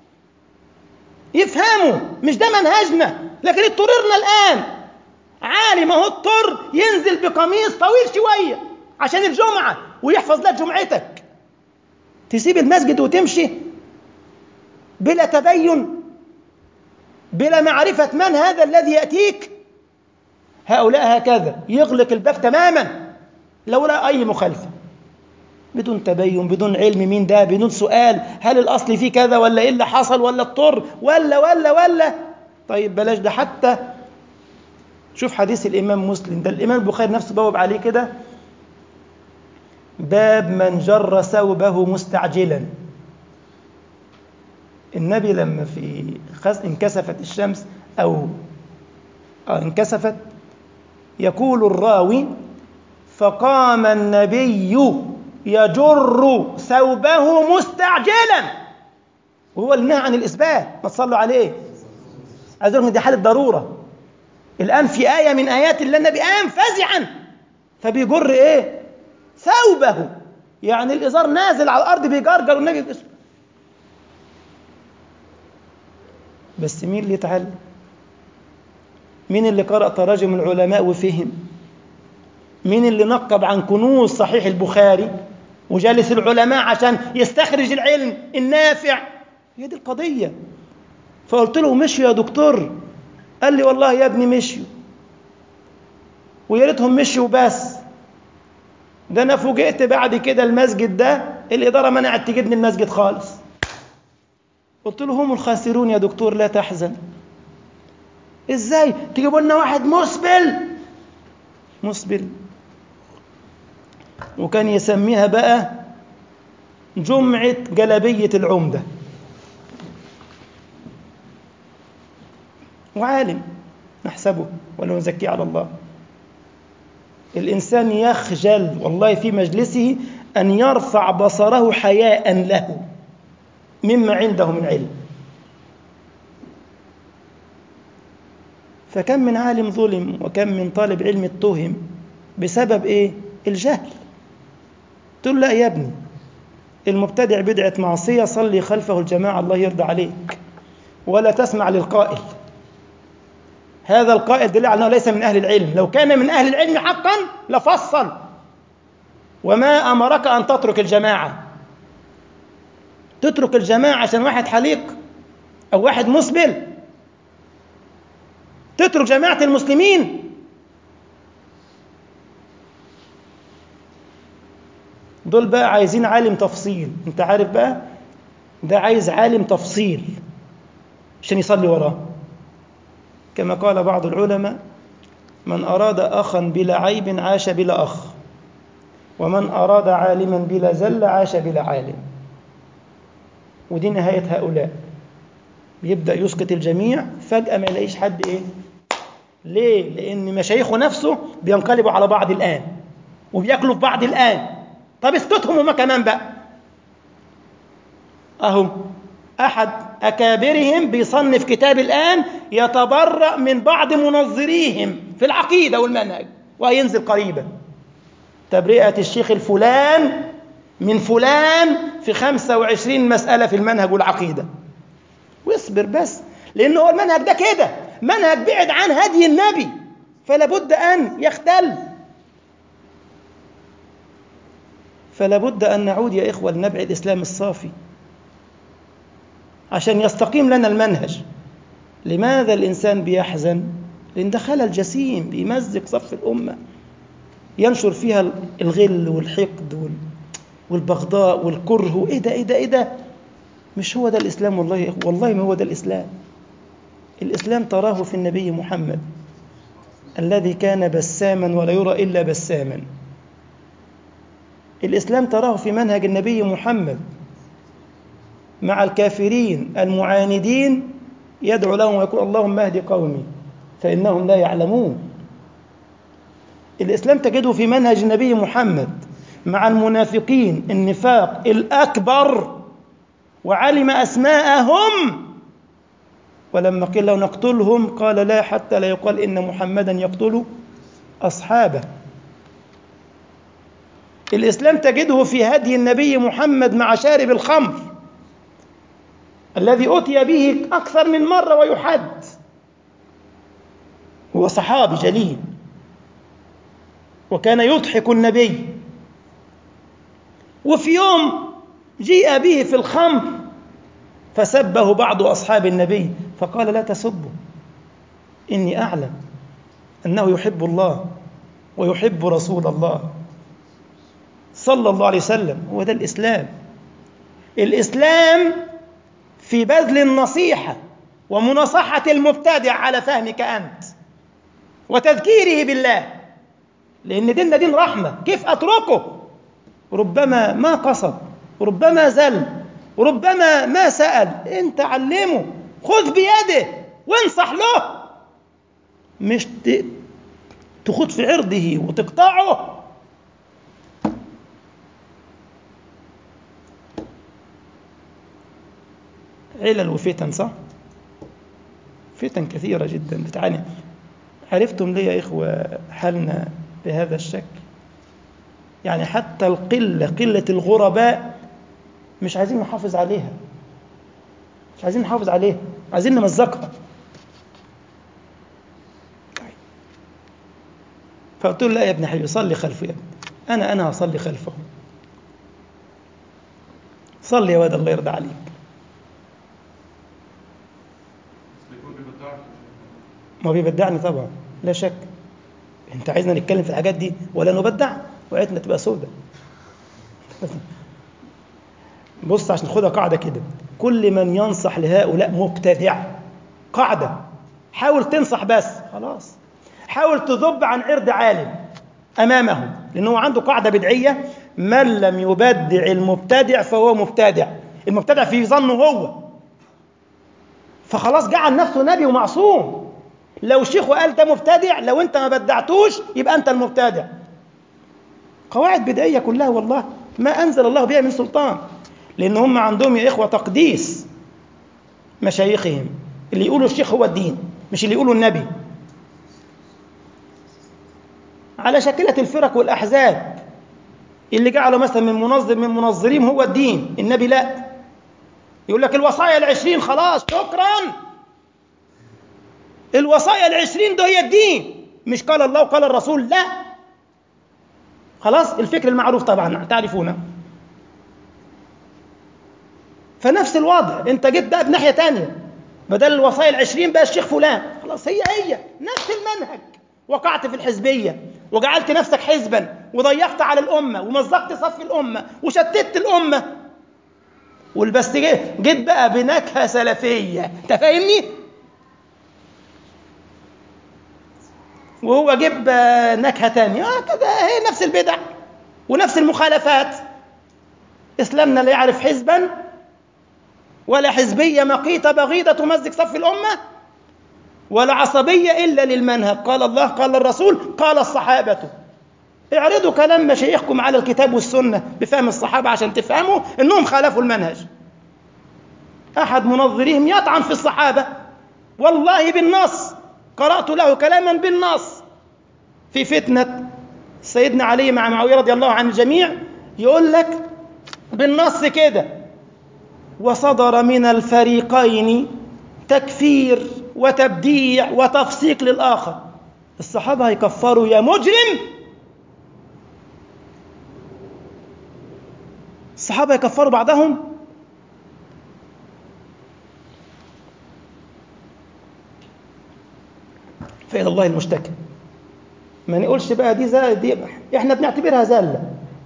يفهموا مش ده منهجنا لكن اضطررنا الان عالم اهو اضطر ينزل بقميص طويل شويه عشان الجمعه ويحفظ لك جمعتك تسيب المسجد وتمشي بلا تبين بلا معرفة من هذا الذي يأتيك هؤلاء هكذا يغلق الباب تماما لولا أي مخالفة بدون تبين بدون علم مين ده بدون سؤال هل الأصل فيه كذا ولا إيه اللي حصل ولا اضطر ولا ولا ولا طيب بلاش ده حتى شوف حديث الإمام مسلم ده الإمام البخاري نفسه بوب عليه كده باب من جر ثوبه مستعجلا النبي لما في خز انكسفت الشمس أو آه انكسفت يقول الراوي فقام النبي يجر ثوبه مستعجلا وهو اللي نهى عن الإثبات ما تصلوا عليه عايز أقول دي حالة ضرورة الآن في آية من آيات الله النبي قام فزعا فبيجر إيه ثوبه يعني الإزار نازل على الأرض بيجرجر والنبي باسمه بس مين اللي يتعلم مين اللي قرأ تراجم العلماء وفهم مين اللي نقب عن كنوز صحيح البخاري وجالس العلماء عشان يستخرج العلم النافع هي دي القضية فقلت له مشوا يا دكتور قال لي والله يا ابني مشوا ويا ريتهم مشوا بس ده انا فوجئت بعد كده المسجد ده الاداره منعت تجيبني المسجد خالص قلت له هم الخاسرون يا دكتور لا تحزن ازاي تجيبوا لنا واحد مسبل مسبل وكان يسميها بقى جمعة جلبية العمدة وعالم نحسبه ولا نزكيه على الله الإنسان يخجل والله في مجلسه أن يرفع بصره حياء له مما عنده من علم فكم من عالم ظلم وكم من طالب علم اتهم بسبب ايه الجهل تقول لا يا ابني المبتدع بدعة معصية صلي خلفه الجماعة الله يرضى عليك ولا تسمع للقائل هذا القائل دليل على أنه ليس من أهل العلم لو كان من أهل العلم حقا لفصل وما أمرك أن تترك الجماعة تترك الجماعة عشان واحد حليق أو واحد مسبل تترك جماعة المسلمين دول بقى عايزين عالم تفصيل انت عارف بقى ده عايز عالم تفصيل عشان يصلي وراه كما قال بعض العلماء من أراد أخا بلا عيب عاش بلا أخ ومن أراد عالما بلا زل عاش بلا عالم ودي نهاية هؤلاء يبدأ يسقط الجميع فجأة ما يلاقيش حد إيه ليه؟ لأن مشايخه نفسه بينقلبوا على بعض الآن وبياكلوا في بعض الآن طب اسكتهم هما كمان بقى أهو أحد أكابرهم بيصنف كتاب الآن يتبرأ من بعض منظريهم في العقيدة والمنهج وهينزل قريبا تبرئة الشيخ الفلان من فلان في 25 مسألة في المنهج والعقيدة واصبر بس لأن هو المنهج ده كده منهج بعد عن هدي النبي فلا بد أن يختل فلا بد أن نعود يا إخوة لنبع الإسلام الصافي عشان يستقيم لنا المنهج لماذا الإنسان بيحزن؟ لأن ده خلل جسيم بيمزق صف الأمة ينشر فيها الغل والحقد والبغضاء والكره إيه ده إيه ده إيه ده مش هو ده الإسلام والله والله ما هو ده الإسلام الإسلام تراه في النبي محمد الذي كان بساما ولا يرى إلا بساما الإسلام تراه في منهج النبي محمد مع الكافرين المعاندين يدعو لهم ويقول اللهم اهد قومي فإنهم لا يعلمون الإسلام تجده في منهج النبي محمد مع المنافقين النفاق الأكبر وعلم أسماءهم ولما قيل له نقتلهم قال لا حتى لا يقال إن محمدا يقتل أصحابه الإسلام تجده في هدي النبي محمد مع شارب الخمر الذي أتي به أكثر من مرة ويحد هو صحابي جليل وكان يضحك النبي وفي يوم جيء به في الخمر فسبه بعض أصحاب النبي فقال لا تسبوا إني أعلم أنه يحب الله ويحب رسول الله صلى الله عليه وسلم هو ده الإسلام الإسلام في بذل النصيحة ومناصحة المبتدع على فهمك أنت وتذكيره بالله لأن ديننا دين رحمة كيف أتركه ربما ما قصد ربما زل ربما ما سأل أنت علمه خذ بيده وانصح له مش تخوض في عرضه وتقطعه علل وفتن صح؟ فتن كثيرة جدا بتعاني عرفتم ليه يا إخوة حالنا بهذا الشكل يعني حتى القلة قلة الغرباء مش عايزين نحافظ عليها مش عايزين نحافظ عليها عايزين نمزقها فقلت له لا يا ابن حبيبي صلي خلفه يا ابني انا انا هصلي خلفه صلي يا واد الله يرضى عليك ما بيبدعني طبعا لا شك انت عايزنا نتكلم في الحاجات دي ولا نبدع وقعتنا تبقى سودة بص عشان خدها قاعدة كده كل من ينصح لهؤلاء مبتدع قاعدة حاول تنصح بس خلاص حاول تذب عن عرض عالم أمامه لأنه عنده قاعدة بدعية من لم يبدع المبتدع فهو مبتدع المبتدع في ظنه هو فخلاص جعل نفسه نبي ومعصوم لو شيخ وقال ده مبتدع لو انت ما بدعتوش يبقى انت المبتدع قواعد بدعية كلها والله ما أنزل الله بها من سلطان لأن هم عندهم يا إخوة تقديس مشايخهم اللي يقولوا الشيخ هو الدين مش اللي يقولوا النبي على شكلة الفرق والأحزاب اللي جعلوا مثلا من منظم من منظرين هو الدين النبي لا يقول لك الوصايا العشرين خلاص شكرا الوصايا العشرين ده هي الدين مش قال الله وقال الرسول لا خلاص الفكر المعروف طبعا تعرفونه فنفس الوضع انت جيت بقى بناحيه تانية بدل الوصايا العشرين بقى الشيخ فلان خلاص هي هي نفس المنهج وقعت في الحزبيه وجعلت نفسك حزبا وضيقت على الامه ومزقت صف الامه وشتت الامه والبس جيت بقى بنكهه سلفيه انت فاهمني وهو جيب نكهه ثانيه هكذا هي نفس البدع ونفس المخالفات اسلامنا لا يعرف حزبا ولا حزبيه مقيته بغيضه تمزق صف الامه ولا عصبيه الا للمنهج قال الله قال الرسول قال الصحابه اعرضوا كلام مشايخكم على الكتاب والسنه بفهم الصحابه عشان تفهموا انهم خالفوا المنهج احد منظريهم يطعن في الصحابه والله بالنص قرات له كلاما بالنص في فتنه سيدنا علي مع معاويه رضي الله عن الجميع يقول لك بالنص كده وصدر من الفريقين تكفير وتبديع وتفسيق للآخر الصحابة هيكفروا يا مجرم الصحابة يكفروا بعضهم فإلى الله المشتكى ما نقولش بقى دي زي دي احنا بنعتبرها زلة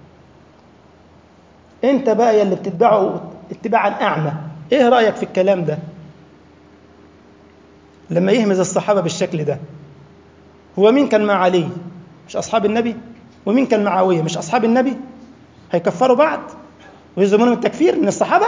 انت بقى يا اللي بتتبعه اتباعا أعمى إيه رأيك في الكلام ده لما يهمز الصحابة بالشكل ده هو مين كان مع علي مش أصحاب النبي ومين كان مع معاوية مش أصحاب النبي هيكفروا بعض ويلزمونهم التكفير من الصحابة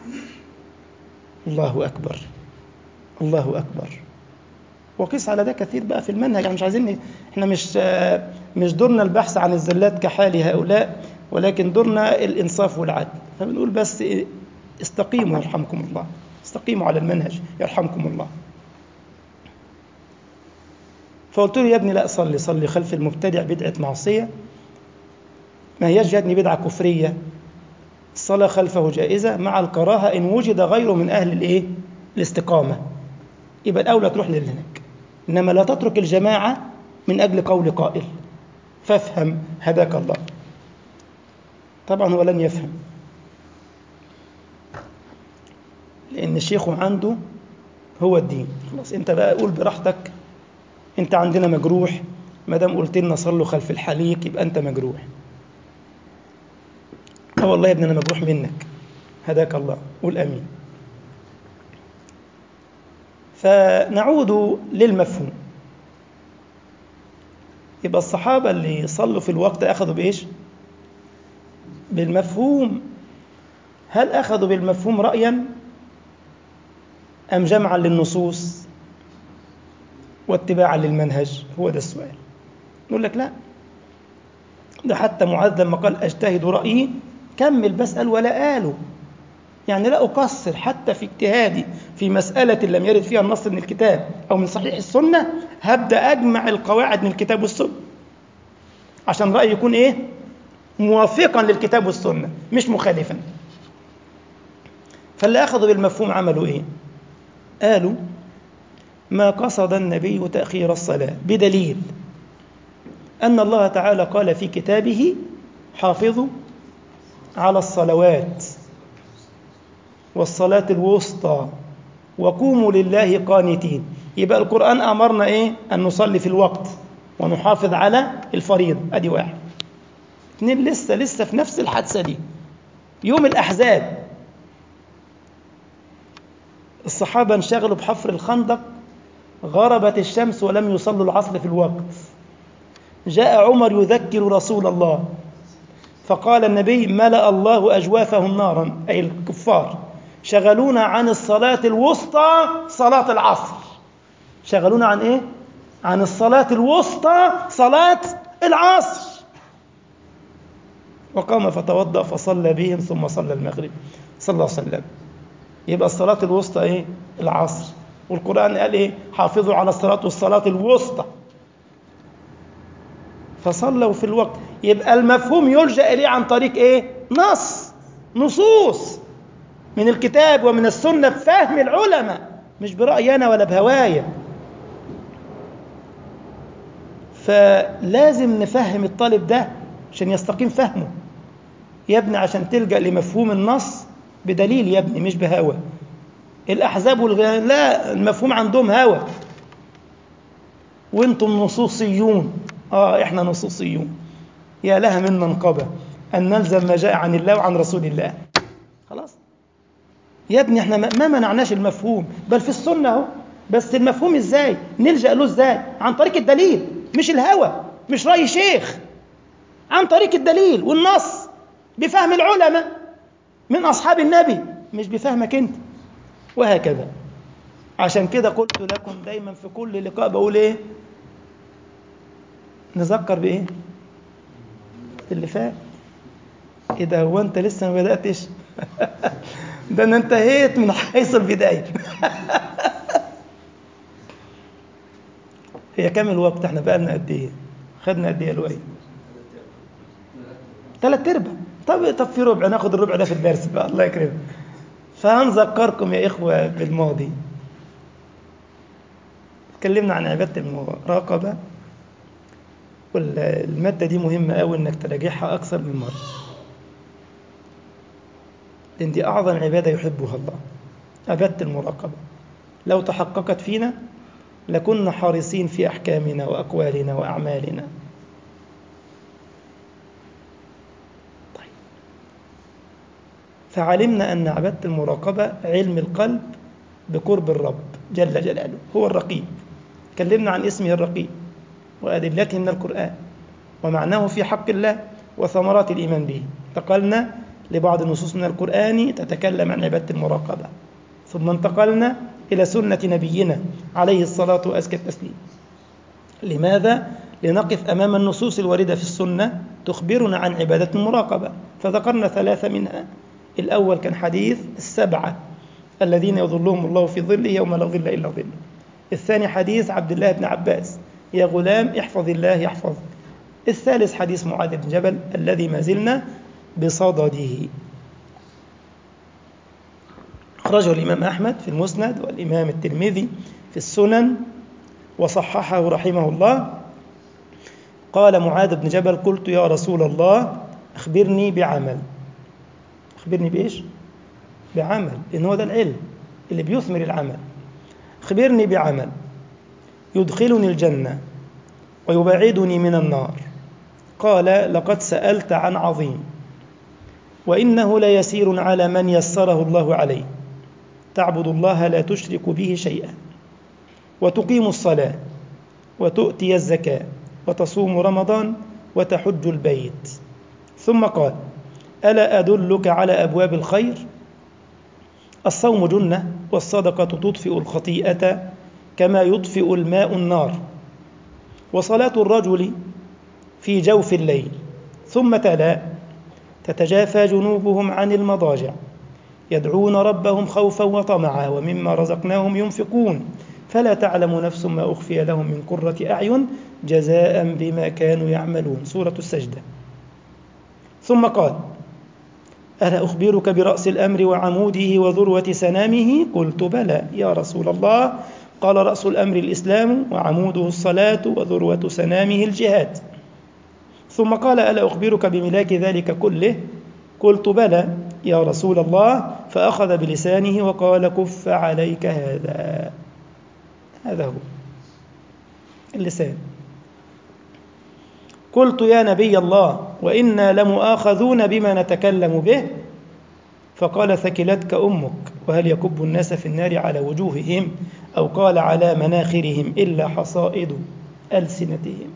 الله أكبر الله أكبر وقيس على ده كثير بقى في المنهج يعني مش عايزين احنا مش مش دورنا البحث عن الزلات كحال هؤلاء ولكن دورنا الإنصاف والعدل فبنقول بس استقيموا يرحمكم الله استقيموا على المنهج يرحمكم الله فقلت له يا ابني لا صلي صلي خلف المبتدع بدعة معصية ما هياش جاتني بدعة كفرية الصلاة خلفه جائزة مع الكراهة إن وجد غيره من أهل الإيه؟ الاستقامة يبقى الأولى تروح لهناك إنما لا تترك الجماعة من أجل قول قائل فافهم هداك الله طبعا هو لن يفهم لأن الشيخ عنده هو الدين خلاص أنت بقى قول براحتك أنت عندنا مجروح ما دام قلت لنا صلوا خلف الحليق يبقى أنت مجروح اه والله يا ابني أنا مجروح منك هداك الله قول أمين فنعود للمفهوم يبقى الصحابة اللي صلوا في الوقت أخذوا بإيش؟ بالمفهوم هل أخذوا بالمفهوم رأيا أم جمعا للنصوص واتباعا للمنهج هو ده السؤال نقول لك لا ده حتى معاذ لما قال أجتهد رأيي كمل بسأل ولا آله يعني لا أقصر حتى في اجتهادي في مسألة لم يرد فيها النص من الكتاب أو من صحيح السنة هبدأ أجمع القواعد من الكتاب والسنة عشان رأيي يكون إيه موافقا للكتاب والسنة مش مخالفا فاللي أخذوا بالمفهوم عملوا إيه قالوا ما قصد النبي تأخير الصلاة بدليل أن الله تعالى قال في كتابه حافظوا على الصلوات والصلاة الوسطى وقوموا لله قانتين يبقى القرآن أمرنا إيه أن نصلي في الوقت ونحافظ على الفريضة أدي واحد اثنين لسه لسه في نفس الحادثة دي يوم الأحزاب الصحابة انشغلوا بحفر الخندق غربت الشمس ولم يصلوا العصر في الوقت جاء عمر يذكر رسول الله فقال النبي ملأ الله أجوافهم نارا أي الكفار شغلونا عن الصلاة الوسطى صلاة العصر شغلونا عن إيه؟ عن الصلاة الوسطى صلاة العصر وقام فتوضأ فصلى بهم ثم صلى المغرب صلى الله عليه وسلم يبقى الصلاة الوسطى إيه؟ العصر والقرآن قال إيه؟ حافظوا على الصلاة والصلاة الوسطى فصلوا في الوقت يبقى المفهوم يلجأ إليه عن طريق إيه؟ نص نصوص من الكتاب ومن السنة بفهم العلماء مش برأيي أنا ولا بهوايا فلازم نفهم الطالب ده عشان يستقيم فهمه يا ابني عشان تلجأ لمفهوم النص بدليل يا ابني مش بهوى الأحزاب والغ... لا المفهوم عندهم هوى وانتم نصوصيون اه احنا نصوصيون يا لها من منقبة أن نلزم ما جاء عن الله وعن رسول الله خلاص يا ابني احنا ما منعناش المفهوم بل في السنة اهو بس المفهوم ازاي نلجأ له ازاي عن طريق الدليل مش الهوى مش رأي شيخ عن طريق الدليل والنص بفهم العلماء من أصحاب النبي مش بفهمك أنت وهكذا عشان كده قلت لكم دايما في كل لقاء بقول ايه نذكر بايه اللي فات ايه ده هو انت لسه ما بداتش ده انا انتهيت من حيث البدايه هي كام الوقت احنا بقى لنا قد ايه خدنا قد ايه الوقت ثلاث ارباع طب طب في ربع ناخد الربع ده في الدرس بقى الله يكرمك فهنذكركم يا اخوه بالماضي اتكلمنا عن عباده المراقبه والماده دي مهمه قوي انك تراجعها اكثر من مره لان دي اعظم عباده يحبها الله عباده المراقبه لو تحققت فينا لكنا حريصين في احكامنا واقوالنا واعمالنا فعلمنا أن عبادة المراقبة علم القلب بقرب الرب جل جلاله هو الرقيب تكلمنا عن اسمه الرقيب وأدلته من القرآن ومعناه في حق الله وثمرات الإيمان به انتقلنا لبعض النصوص من القرآن تتكلم عن عبادة المراقبة ثم انتقلنا إلى سنة نبينا عليه الصلاة وأزكى التسليم لماذا؟ لنقف أمام النصوص الواردة في السنة تخبرنا عن عبادة المراقبة فذكرنا ثلاثة منها الأول كان حديث السبعة الذين يظلهم الله في ظله يوم لا ظل إلا ظله الثاني حديث عبد الله بن عباس يا غلام احفظ الله يحفظ الثالث حديث معاذ بن جبل الذي ما زلنا بصدده أخرجه الإمام أحمد في المسند والإمام الترمذي في السنن وصححه رحمه الله قال معاذ بن جبل قلت يا رسول الله أخبرني بعمل أخبرني بإيش؟ بعمل لأن هو ده العلم اللي بيثمر العمل أخبرني بعمل يدخلني الجنة ويبعدني من النار قال لقد سألت عن عظيم وإنه ليسير على من يسره الله عليه تعبد الله لا تشرك به شيئا وتقيم الصلاة وتؤتي الزكاة وتصوم رمضان وتحج البيت ثم قال ألا أدلك على أبواب الخير الصوم جنة والصدقة تطفئ الخطيئة كما يطفئ الماء النار وصلاة الرجل في جوف الليل ثم تلا تتجافى جنوبهم عن المضاجع يدعون ربهم خوفا وطمعا ومما رزقناهم ينفقون فلا تعلم نفس ما أخفي لهم من قرة أعين جزاء بما كانوا يعملون سورة السجدة ثم قال ألا أخبرك برأس الأمر وعموده وذروة سنامه قلت بلى يا رسول الله قال رأس الأمر الإسلام وعموده الصلاة وذروة سنامه الجهاد ثم قال ألا أخبرك بملاك ذلك كله قلت بلى يا رسول الله فأخذ بلسانه وقال كف عليك هذا هذا هو اللسان قلت يا نبي الله وإنا لمؤاخذون بما نتكلم به فقال ثكلتك أمك وهل يكب الناس في النار على وجوههم أو قال على مناخرهم إلا حصائد ألسنتهم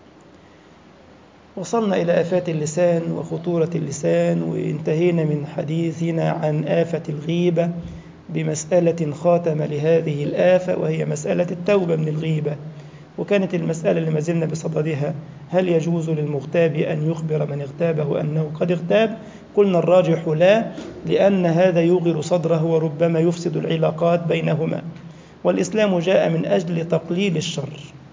وصلنا إلى آفات اللسان وخطورة اللسان وانتهينا من حديثنا عن آفة الغيبة بمسألة خاتم لهذه الآفة وهي مسألة التوبة من الغيبة وكانت المسألة اللي ما زلنا بصددها هل يجوز للمغتاب أن يخبر من اغتابه أنه قد اغتاب قلنا الراجح لا لأن هذا يوغر صدره وربما يفسد العلاقات بينهما والإسلام جاء من أجل تقليل الشر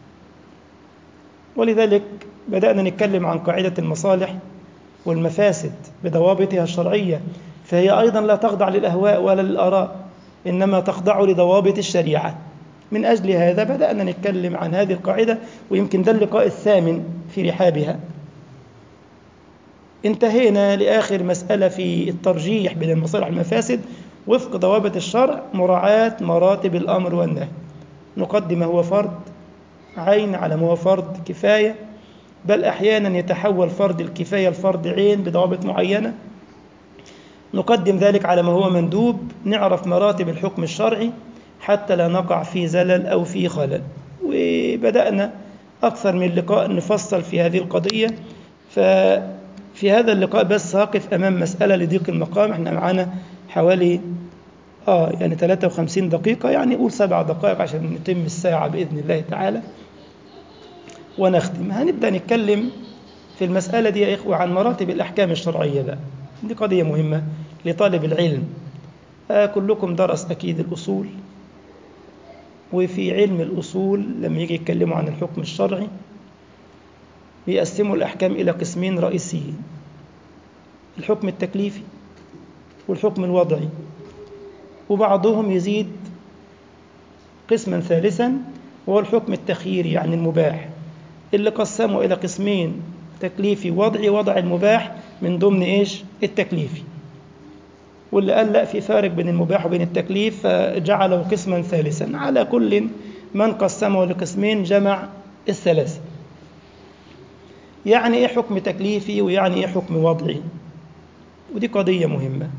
ولذلك بدأنا نتكلم عن قاعدة المصالح والمفاسد بضوابطها الشرعية فهي أيضا لا تخضع للأهواء ولا للآراء إنما تخضع لضوابط الشريعة من أجل هذا بدأنا نتكلم عن هذه القاعدة ويمكن ده اللقاء الثامن في رحابها انتهينا لآخر مسألة في الترجيح بين المصالح والمفاسد وفق ضوابط الشرع مراعاة مراتب الأمر والنهي نقدم ما هو فرض عين على ما هو فرض كفاية بل أحيانا يتحول فرض الكفاية لفرض عين بضوابط معينة نقدم ذلك على ما هو مندوب نعرف مراتب الحكم الشرعي حتى لا نقع في زلل أو في خلل وبدأنا أكثر من لقاء نفصل في هذه القضية ففي هذا اللقاء بس هقف أمام مسألة لضيق المقام احنا معانا حوالي آه يعني 53 دقيقة يعني قول سبع دقائق عشان نتم الساعة بإذن الله تعالى ونختم هنبدأ نتكلم في المسألة دي يا إخوة عن مراتب الأحكام الشرعية بقى دي قضية مهمة لطالب العلم آه كلكم درس أكيد الأصول وفي علم الأصول لما يجي يتكلموا عن الحكم الشرعي بيقسموا الأحكام إلى قسمين رئيسيين الحكم التكليفي والحكم الوضعي وبعضهم يزيد قسما ثالثا وهو الحكم التخييري يعني المباح اللي قسموا إلى قسمين تكليفي وضعي وضع المباح من ضمن إيش التكليفي واللي قال لا في فارق بين المباح وبين التكليف فجعله قسما ثالثا على كل من قسمه لقسمين جمع الثلاثة يعني ايه حكم تكليفي ويعني ايه حكم وضعي ودي قضية مهمة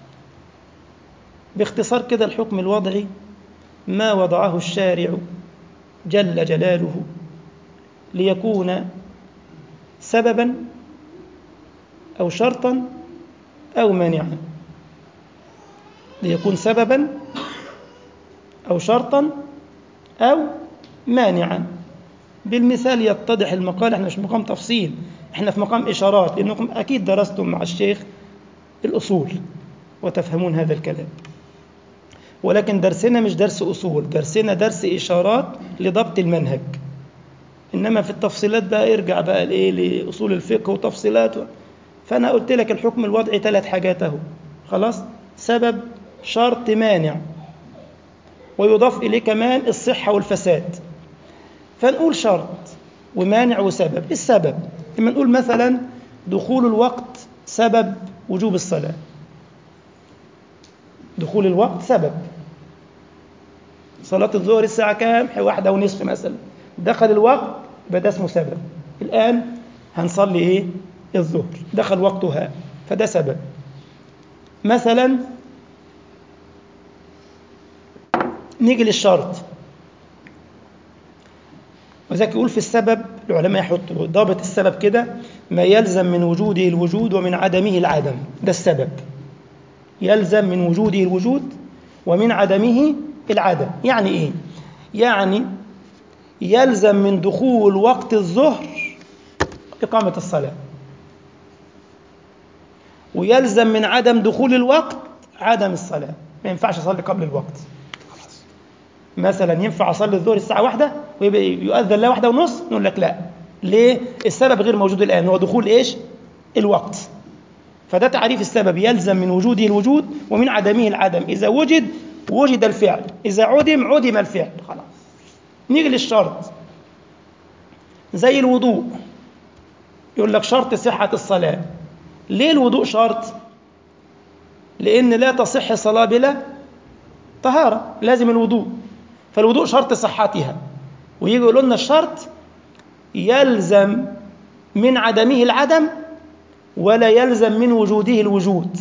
باختصار كده الحكم الوضعي ما وضعه الشارع جل جلاله ليكون سببا أو شرطا أو مانعا ليكون سببا أو شرطا أو مانعا بالمثال يتضح المقال احنا مش في مقام تفصيل احنا في مقام إشارات لأنكم أكيد درستم مع الشيخ الأصول وتفهمون هذا الكلام ولكن درسنا مش درس أصول درسنا درس إشارات لضبط المنهج إنما في التفصيلات بقى ارجع بقى لإيه لأصول الفقه وتفصيلات فأنا قلت لك الحكم الوضعي ثلاث حاجات أهو خلاص سبب شرط مانع ويضاف إليه كمان الصحة والفساد فنقول شرط ومانع وسبب السبب لما نقول مثلا دخول الوقت سبب وجوب الصلاة دخول الوقت سبب صلاة الظهر الساعة كام؟ واحدة ونصف مثلا دخل الوقت يبقى ده اسمه سبب الآن هنصلي إيه؟ الظهر دخل وقتها فده سبب مثلا نيجي للشرط وذلك يقول في السبب العلماء يحطوا ضابط السبب كده ما يلزم من وجوده الوجود ومن عدمه العدم ده السبب يلزم من وجوده الوجود ومن عدمه العدم يعني ايه يعني يلزم من دخول وقت الظهر إقامة الصلاة ويلزم من عدم دخول الوقت عدم الصلاة ما ينفعش أصلي قبل الوقت مثلا ينفع أصلي الظهر الساعة واحدة ويبقى يؤذن لا واحدة ونص نقول لك لا ليه السبب غير موجود الآن هو دخول إيش الوقت فده تعريف السبب يلزم من وجوده الوجود ومن عدمه العدم إذا وجد وجد الفعل إذا عدم عدم الفعل خلاص نيجي للشرط زي الوضوء يقول لك شرط صحة الصلاة ليه الوضوء شرط لأن لا تصح صلاة بلا طهارة لازم الوضوء فالوضوء شرط صحتها ويجي يقولوا لنا الشرط يلزم من عدمه العدم ولا يلزم من وجوده الوجود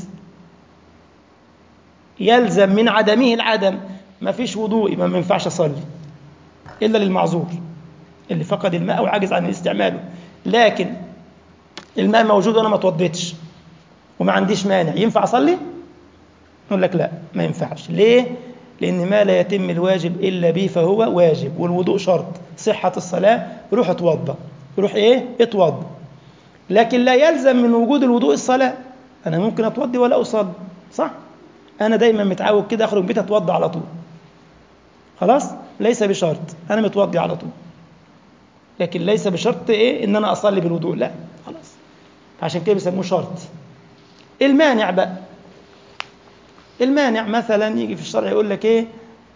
يلزم من عدمه العدم ما فيش وضوء ما ينفعش اصلي الا للمعذور اللي فقد الماء وعاجز عن استعماله لكن الماء موجود وانا ما اتوضيتش وما عنديش مانع ينفع اصلي نقول لك لا ما ينفعش ليه لان ما لا يتم الواجب الا به فهو واجب والوضوء شرط صحه الصلاه روح اتوضا روح ايه اتوضا لكن لا يلزم من وجود الوضوء الصلاه انا ممكن اتوضي ولا اصلي صح انا دايما متعود كده اخرج من البيت اتوضا على طول خلاص ليس بشرط انا متوضي على طول لكن ليس بشرط ايه ان انا اصلي بالوضوء لا خلاص عشان كده بيسموه شرط المانع بقى المانع مثلا يجي في الشرع يقول لك ايه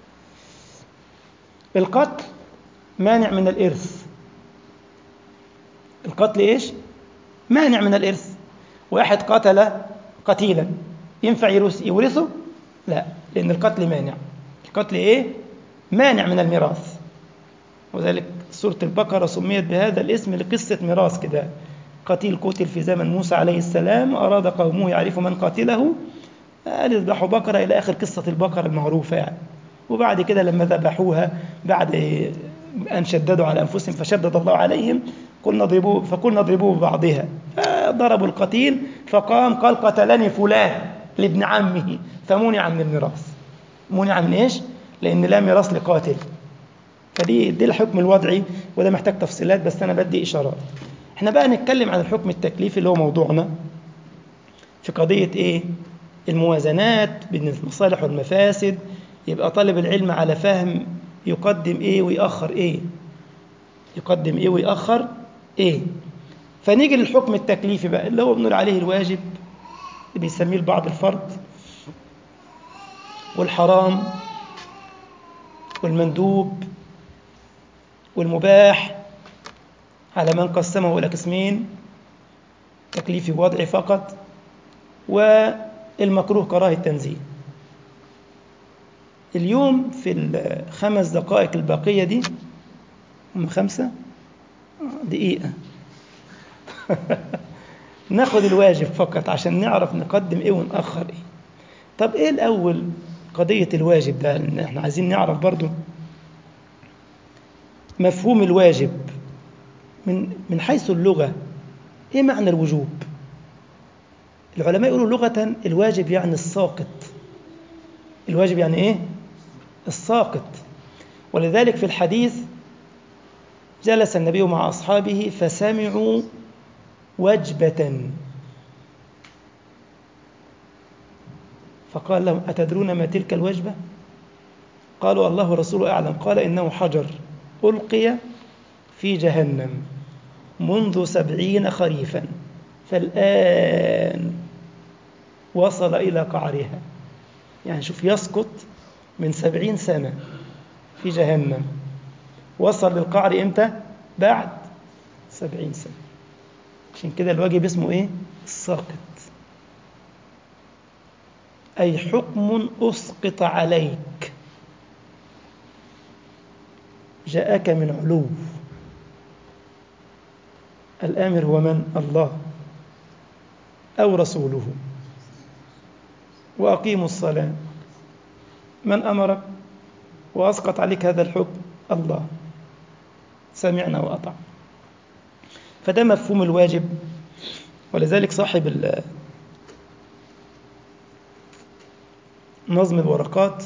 القتل مانع من الارث القتل ايش مانع من الارث واحد قتل قتيلا ينفع يورثه لا لان القتل مانع القتل ايه مانع من الميراث وذلك سورة البقرة سميت بهذا الاسم لقصة ميراث كده قتيل قتل في زمن موسى عليه السلام أراد قومه يعرفوا من قاتله قال اذبحوا بقرة إلى آخر قصة البقرة المعروفة يعني وبعد كده لما ذبحوها بعد أن شددوا على أنفسهم فشدد الله عليهم قلنا اضربوه فقلنا اضربوه ببعضها فضربوا القتيل فقام قال قتلني فلان لابن عمه فمنع من الميراث منع من ايش؟ لأن لا ميراث لقاتل فدي دي الحكم الوضعي وده محتاج تفصيلات بس أنا بدي إشارات احنا بقى نتكلم عن الحكم التكليفي اللي هو موضوعنا في قضية ايه الموازنات بين المصالح والمفاسد يبقى طالب العلم على فهم يقدم ايه ويأخر ايه يقدم ايه ويأخر ايه فنيجي للحكم التكليفي بقى اللي هو بنقول عليه الواجب اللي بيسميه البعض الفرض والحرام والمندوب والمباح على من قسمه إلى قسمين تكليفي وضعي فقط والمكروه كراهة التنزيه اليوم في الخمس دقائق الباقية دي هم خمسة دقيقة ناخد الواجب فقط عشان نعرف نقدم ايه ونأخر ايه طب ايه الأول قضية الواجب ده لأن احنا عايزين نعرف برضو مفهوم الواجب من من حيث اللغة ايه معنى الوجوب العلماء يقولوا لغة الواجب يعني الساقط الواجب يعني ايه الساقط ولذلك في الحديث جلس النبي مع أصحابه فسمعوا وجبة فقال لهم أتدرون ما تلك الوجبة قالوا الله ورسوله أعلم قال إنه حجر ألقي في جهنم منذ سبعين خريفا فالآن وصل إلى قعرها يعني شوف يسقط من سبعين سنة في جهنم وصل للقعر إمتى؟ بعد سبعين سنة عشان كده الواجب اسمه إيه؟ الساقط أي حكم أسقط عليك جاءك من علو الآمر هو من؟ الله أو رسوله وأقيموا الصلاة من أمرك وأسقط عليك هذا الحكم الله سمعنا وأطعنا فده مفهوم الواجب ولذلك صاحب نظم الورقات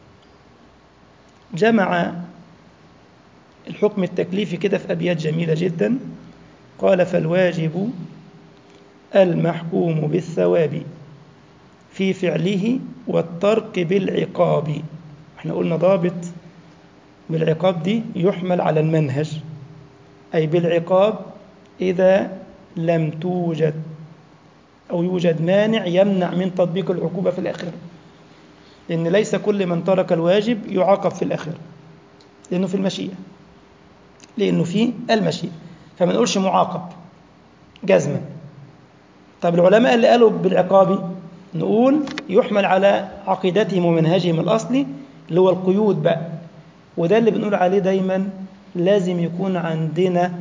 جمع الحكم التكليفي كده في أبيات جميلة جدا قال فالواجب المحكوم بالثواب في فعله والترك بالعقاب احنا قلنا ضابط بالعقاب دي يحمل على المنهج أي بالعقاب إذا لم توجد أو يوجد مانع يمنع من تطبيق العقوبة في الآخرة لأن ليس كل من ترك الواجب يعاقب في الآخرة لأنه في المشيئة لأنه في المشيئة فما نقولش معاقب جزما طب العلماء اللي قالوا بالعقاب نقول يحمل على عقيدتهم ومنهجهم الأصلي اللي هو القيود بقى وده اللي بنقول عليه دايما لازم يكون عندنا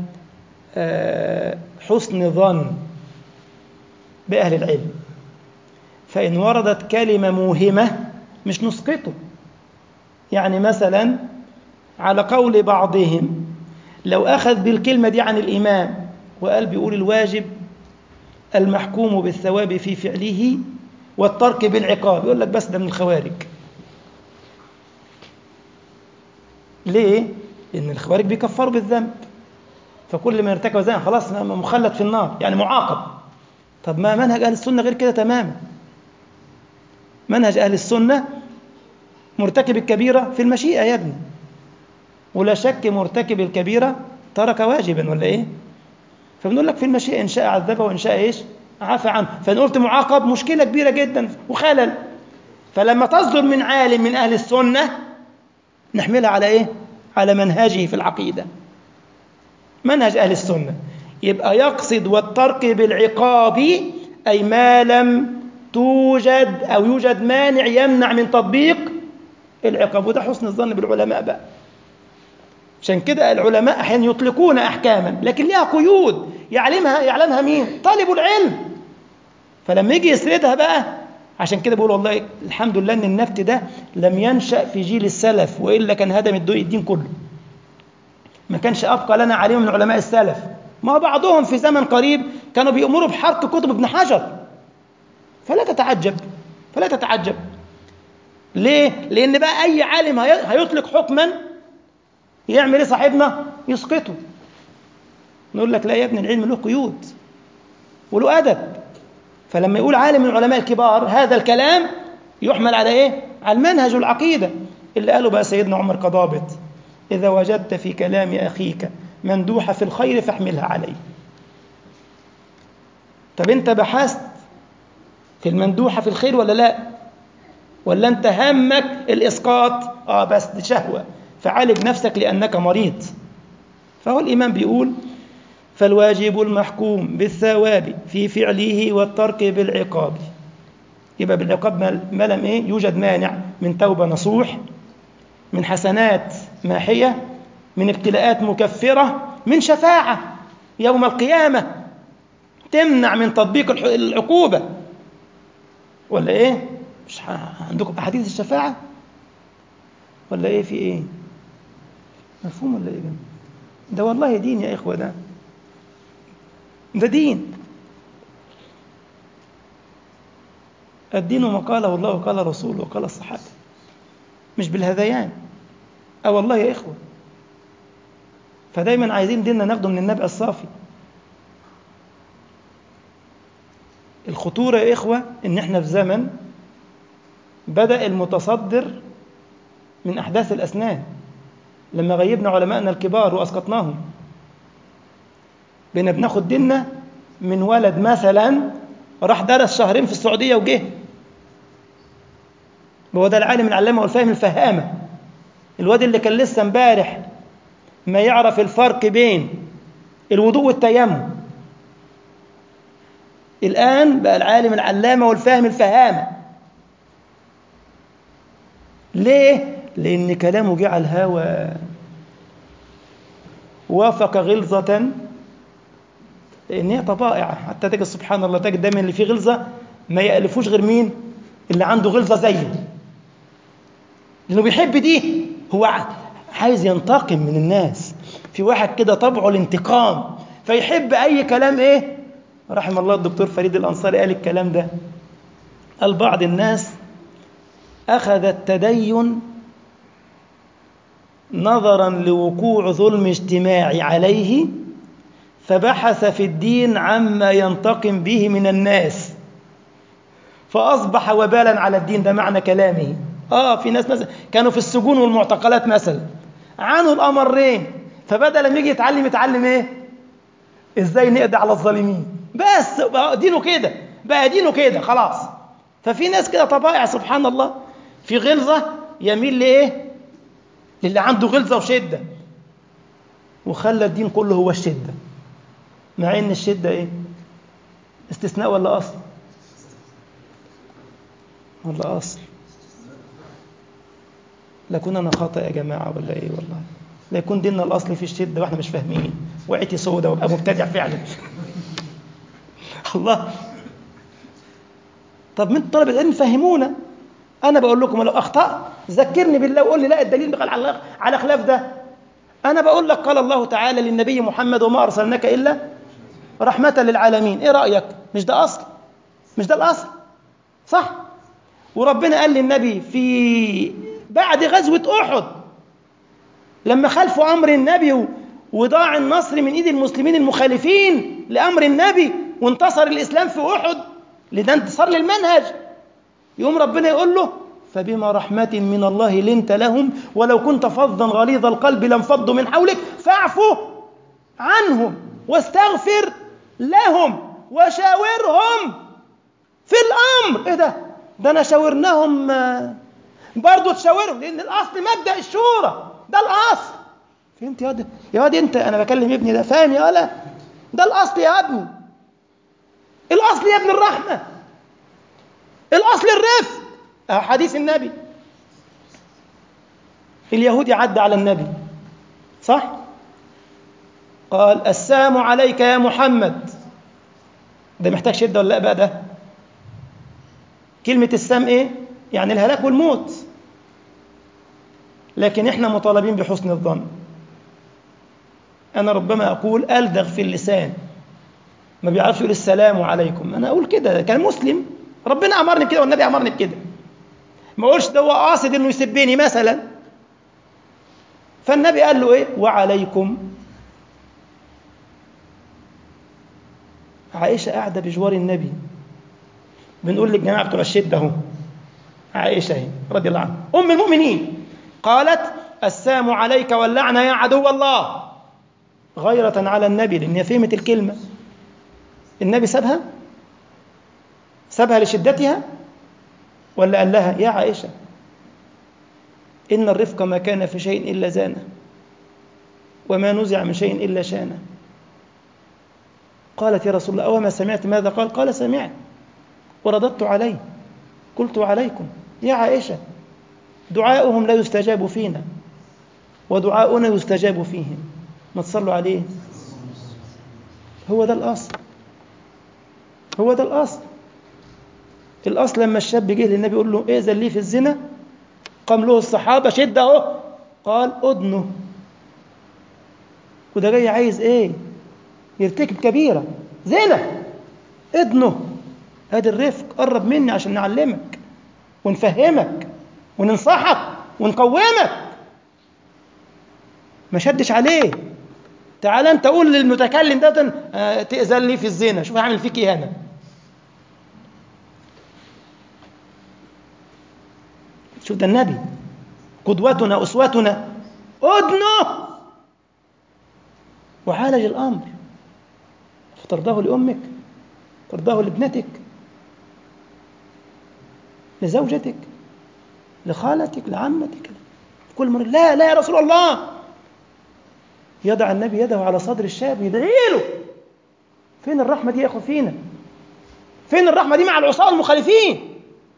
حسن ظن بأهل العلم فإن وردت كلمة موهمة مش نسقطه يعني مثلا على قول بعضهم لو أخذ بالكلمة دي عن الإمام وقال بيقول الواجب المحكوم بالثواب في فعله والترك بالعقاب يقول لك بس ده من الخوارج ليه؟ لأن الخوارج بيكفروا بالذنب فكل ما ارتكب ذنب خلاص مخلد في النار يعني معاقب طب ما منهج أهل السنة غير كده تماما منهج أهل السنة مرتكب الكبيرة في المشيئة يا ابني ولا شك مرتكب الكبيرة ترك واجبا ولا إيه؟ فبنقول لك في المشيئة إن شاء عذبه وإن شاء إيش؟ عفى عنه فإن قلت معاقب مشكلة كبيرة جدا وخلل فلما تصدر من عالم من أهل السنة نحملها على إيه؟ على منهجه في العقيدة منهج أهل السنة يبقى يقصد والترك بالعقاب أي ما لم توجد أو يوجد مانع يمنع من تطبيق العقاب وده حسن الظن بالعلماء بقى عشان كده العلماء أحيانا يطلقون أحكاما لكن لها قيود يعلمها يعلمها مين؟ طالب العلم فلما يجي يسردها بقى عشان كده بقول والله الحمد لله ان النبت ده لم ينشأ في جيل السلف والا كان هدم الدين كله. ما كانش ابقى لنا عليهم من علماء السلف. ما بعضهم في زمن قريب كانوا بيأمروا بحرق كتب ابن حجر. فلا تتعجب فلا تتعجب. ليه؟ لأن بقى أي عالم هيطلق حكما يعمل إيه صاحبنا؟ يسقطه. نقول لك لا يا ابن العلم له قيود وله أدب فلما يقول عالم من العلماء الكبار هذا الكلام يحمل على ايه؟ على المنهج والعقيده اللي قاله بقى سيدنا عمر كضابط اذا وجدت في كلام اخيك مندوحه في الخير فاحملها عليه. طب انت بحثت في المندوحه في الخير ولا لا؟ ولا انت همك الاسقاط؟ اه بس دي شهوه فعالج نفسك لانك مريض. فهو الامام بيقول فالواجب المحكوم بالثواب في فعله والترك بالعقاب يبقى بالعقاب ما لم ايه يوجد مانع من توبه نصوح من حسنات ماحيه من ابتلاءات مكفره من شفاعه يوم القيامه تمنع من تطبيق العقوبه ولا ايه مش عندكم احاديث الشفاعه ولا ايه في ايه مفهوم ولا ايه ده والله دين يا اخوه ده ده دين الدين ما قاله الله وقال رسوله وقال الصحابة مش بالهذيان أه والله يا إخوة فدايما عايزين ديننا ناخده من النبأ الصافي الخطورة يا إخوة إن إحنا في زمن بدأ المتصدر من أحداث الأسنان لما غيبنا علماءنا الكبار وأسقطناهم بقينا بناخد ديننا من ولد مثلا راح درس شهرين في السعودية وجه هو ده العالم العلامة والفاهم الفهامة الواد اللي كان لسه امبارح ما يعرف الفرق بين الوضوء والتيمم الآن بقى العالم العلامة والفاهم الفهامة ليه؟ لأن كلامه جه على الهوى وافق غلظة لأن هي طبائع حتى تجد سبحان الله تجد دايما اللي فيه غلظة ما يألفوش غير مين؟ اللي عنده غلظة زيه لأنه بيحب دي هو عايز ينتقم من الناس في واحد كده طبعه الانتقام فيحب أي كلام إيه؟ رحم الله الدكتور فريد الأنصاري قال الكلام ده قال بعض الناس أخذ التدين نظرا لوقوع ظلم اجتماعي عليه فبحث في الدين عما ينتقم به من الناس فأصبح وبالا على الدين ده معنى كلامه آه في ناس مثلا كانوا في السجون والمعتقلات مثلا عانوا الأمرين فبدأ لما يجي يتعلم يتعلم إيه إزاي نقضي على الظالمين بس بقى دينه كده بقى دينه كده خلاص ففي ناس كده طبائع سبحان الله في غلظة يميل لإيه للي عنده غلظة وشدة وخلى الدين كله هو الشدة مع إن الشدة إيه استثناء ولا أصل ولا أصل لا يكون أنا خاطئ يا جماعة ولا إيه والله لا يكون ديننا الأصل في الشدة وإحنا مش فاهمين وعيتي سودة وابقى مبتدع فعلا الله طب من طلبة العلم فهمونا أنا بقول لكم لو أخطأت ذكرني بالله وقول لي لا الدليل بقى على على خلاف ده أنا بقول لك قال الله تعالى للنبي محمد وما أرسلناك إلا رحمة للعالمين إيه رأيك مش ده أصل مش ده الأصل صح وربنا قال للنبي في بعد غزوة أحد لما خالفوا أمر النبي وضاع النصر من إيد المسلمين المخالفين لأمر النبي وانتصر الإسلام في أحد لده انتصار للمنهج يقوم ربنا يقول له فبما رحمة من الله لنت لهم ولو كنت فظا غليظ القلب لانفضوا من حولك فاعفوا عنهم واستغفر لهم وشاورهم في الأمر إيه ده؟ ده أنا شاورناهم برضه تشاورهم لأن الأصل مبدأ الشورى ده الأصل فهمت يا واد يا واد أنت أنا بكلم ابني ده فاهم يا ولا ده الأصل يا ابني الأصل يا ابن الرحمة الأصل الرفق حديث النبي اليهودي عدى على النبي صح قال السلام عليك يا محمد ده محتاج شدة ولا لا بقى ده كلمة السام ايه يعني الهلاك والموت لكن احنا مطالبين بحسن الظن انا ربما اقول الدغ في اللسان ما بيعرفش يقول السلام عليكم انا اقول كده كان مسلم ربنا امرني بكده والنبي امرني بكده ما اقولش ده هو قاصد انه يسبني مثلا فالنبي قال له ايه وعليكم عائشة قاعدة بجوار النبي بنقول للجماعة بتوع الشدة اهو عائشة هي رضي الله عنها أم المؤمنين قالت السلام عليك واللعنة يا عدو الله غيرة على النبي لأن هي فهمت الكلمة النبي سابها سابها لشدتها ولا قال لها يا عائشة إن الرفق ما كان في شيء إلا زانه وما نزع من شيء إلا شانه قالت يا رسول الله أوما سمعت ماذا قال قال سمعت ورددت عليه قلت عليكم يا عائشة دعاؤهم لا يستجاب فينا ودعاؤنا يستجاب فيهم ما تصلوا عليه هو ده الأصل هو ده الأصل الأصل لما الشاب جه للنبي يقول له إيه لي في الزنا قام له الصحابة شد أهو قال أدنه وده جاي عايز إيه يرتكب كبيرة زنا ادنه ادي الرفق قرب مني عشان نعلمك ونفهمك وننصحك ونقومك ما شدش عليه تعال انت قول للمتكلم ده آه، تأذن لي في الزنا شوف هعمل فيك ايه انا شوف ده النبي قدوتنا أسوتنا أدنه وعالج الأمر فترضاه لأمك ترضاه لابنتك لزوجتك لخالتك لعمتك كل مرة لا لا يا رسول الله يضع النبي يده على صدر الشاب يدعي له فين الرحمة دي يا أخو فينا فين الرحمة دي مع العصاة المخالفين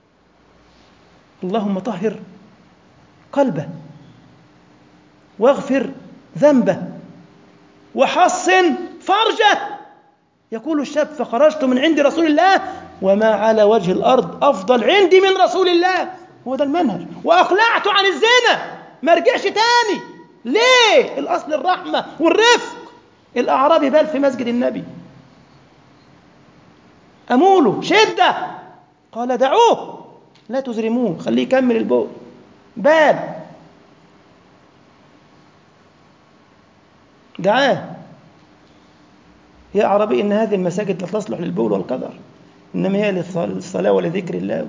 اللهم طهر قلبه واغفر ذنبه وحصن فرجه يقول الشاب فخرجت من عند رسول الله وما على وجه الأرض أفضل عندي من رسول الله هو ده المنهج وأقلعت عن الزنا ما رجعش تاني ليه الأصل الرحمة والرفق الأعرابي بال في مسجد النبي أموله شدة قال دعوه لا تزرموه خليه يكمل البول بال دعاه يا أعرابي إن هذه المساجد لا تصلح للبول والقدر إنما هي للصلاة ولذكر الله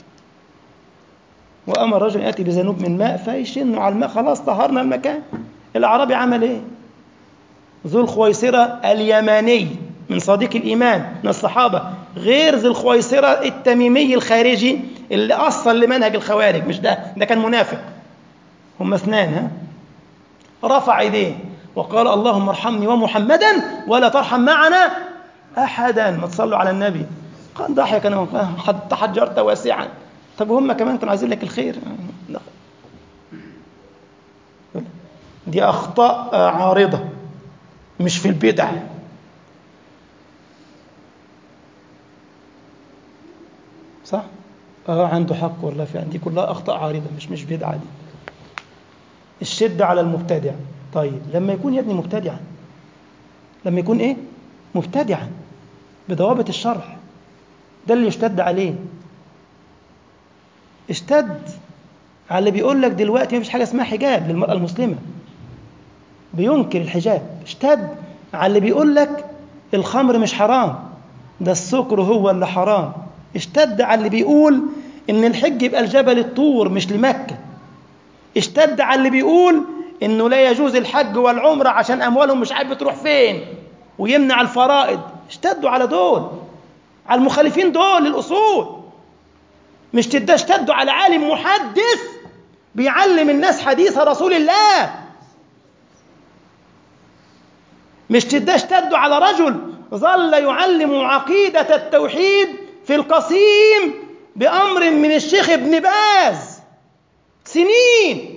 وأمر رجل يأتي بذنوب من ماء فيشن على الماء خلاص طهرنا المكان الأعرابي عمل إيه؟ ذو الخويصرة اليماني من صديق الإيمان من الصحابة غير ذو الخويصرة التميمي الخارجي اللي أصل لمنهج الخوارج مش ده ده كان منافق هم اثنان ها رفع ايديه وقال اللهم ارحمني ومحمدا ولا ترحم معنا احدا ما تصلوا على النبي قال ضحك انا قد تحجرت واسعا طب هم كمان كانوا عايزين لك الخير دي اخطاء عارضه مش في البدع صح اه عنده حق والله في عندي كلها اخطاء عارضه مش مش بدعه دي الشده على المبتدع طيب لما يكون يا ابني مبتدعا لما يكون ايه مبتدعا بضوابط الشرع ده اللي يشتد عليه اشتد على اللي بيقول لك دلوقتي مفيش حاجه اسمها حجاب للمراه المسلمه بينكر الحجاب اشتد على اللي بيقول لك الخمر مش حرام ده السكر هو اللي حرام اشتد على اللي بيقول ان الحج يبقى الجبل الطور مش لمكه اشتد على اللي بيقول انه لا يجوز الحج والعمره عشان اموالهم مش عارف بتروح فين ويمنع الفرائض اشتدوا على دول على المخالفين دول للاصول مش تدا اشتدوا على عالم محدث بيعلم الناس حديث رسول الله مش تدا اشتدوا على رجل ظل يعلم عقيدة التوحيد في القصيم بأمر من الشيخ ابن باز سنين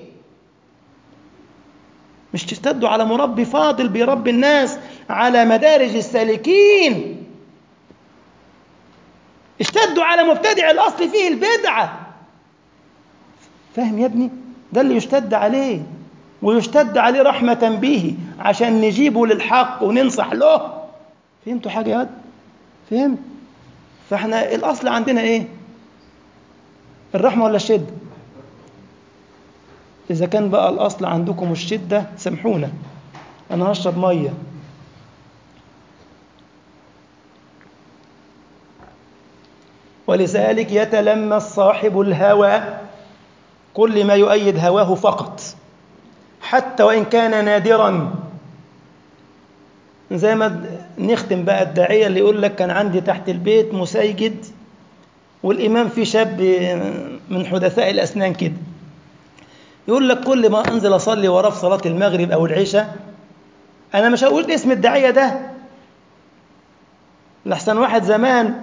مش تشتدوا على مربي فاضل بيربي الناس على مدارج السالكين اشتدوا على مبتدع الأصل فيه البدعة فاهم يا ابني ده اللي يشتد عليه ويشتد عليه رحمة به عشان نجيبه للحق وننصح له فهمتوا حاجة يا واد فهمت فاحنا الأصل عندنا ايه الرحمة ولا الشدة إذا كان بقى الأصل عندكم الشدة سامحونا أنا هشرب مية ولذلك يتلمس صاحب الهوى كل ما يؤيد هواه فقط حتى وإن كان نادرا زي ما نختم بقى الداعية اللي يقول لك كان عندي تحت البيت مسيجد والإمام في شاب من حدثاء الأسنان كده يقول لك كل ما أنزل أصلي وراه في صلاة المغرب أو العشاء أنا مش هقول اسم الداعية ده لحسن واحد زمان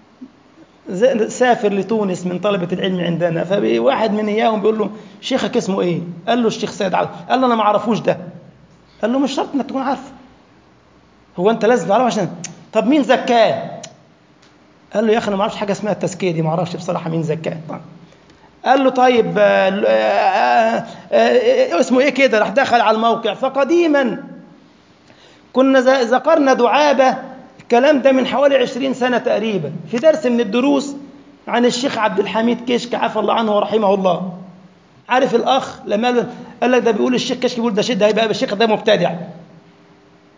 سافر لتونس من طلبة العلم عندنا فواحد من إياهم بيقول له شيخك اسمه إيه؟ قال له الشيخ سيد علي قال له أنا ما أعرفوش ده قال له مش شرط إنك تكون عارفه هو أنت لازم تعرفه عشان طب مين زكاه؟ قال له يا أخي أنا ما أعرفش حاجة اسمها التزكية دي ما أعرفش بصراحة مين زكاه طيب. قال له طيب آآ آآ آآ اسمه إيه كده؟ راح دخل على الموقع فقديما كنا ذكرنا دعابة الكلام ده من حوالي عشرين سنة تقريبا في درس من الدروس عن الشيخ عبد الحميد كشك عفى الله عنه ورحمه الله عارف الأخ لما قال لك ده بيقول الشيخ كشك بيقول ده شد هيبقى الشيخ ده مبتدع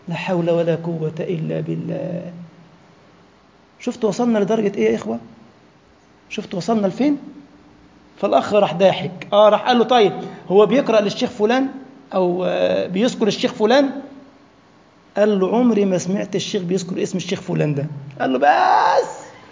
لا حول ولا قوة إلا بالله شفت وصلنا لدرجة إيه يا إخوة شفت وصلنا لفين فالأخ راح ضاحك آه راح قال له طيب هو بيقرأ للشيخ فلان أو آه بيذكر الشيخ فلان قال له عمري ما سمعت الشيخ بيذكر اسم الشيخ فلان ده قال له بس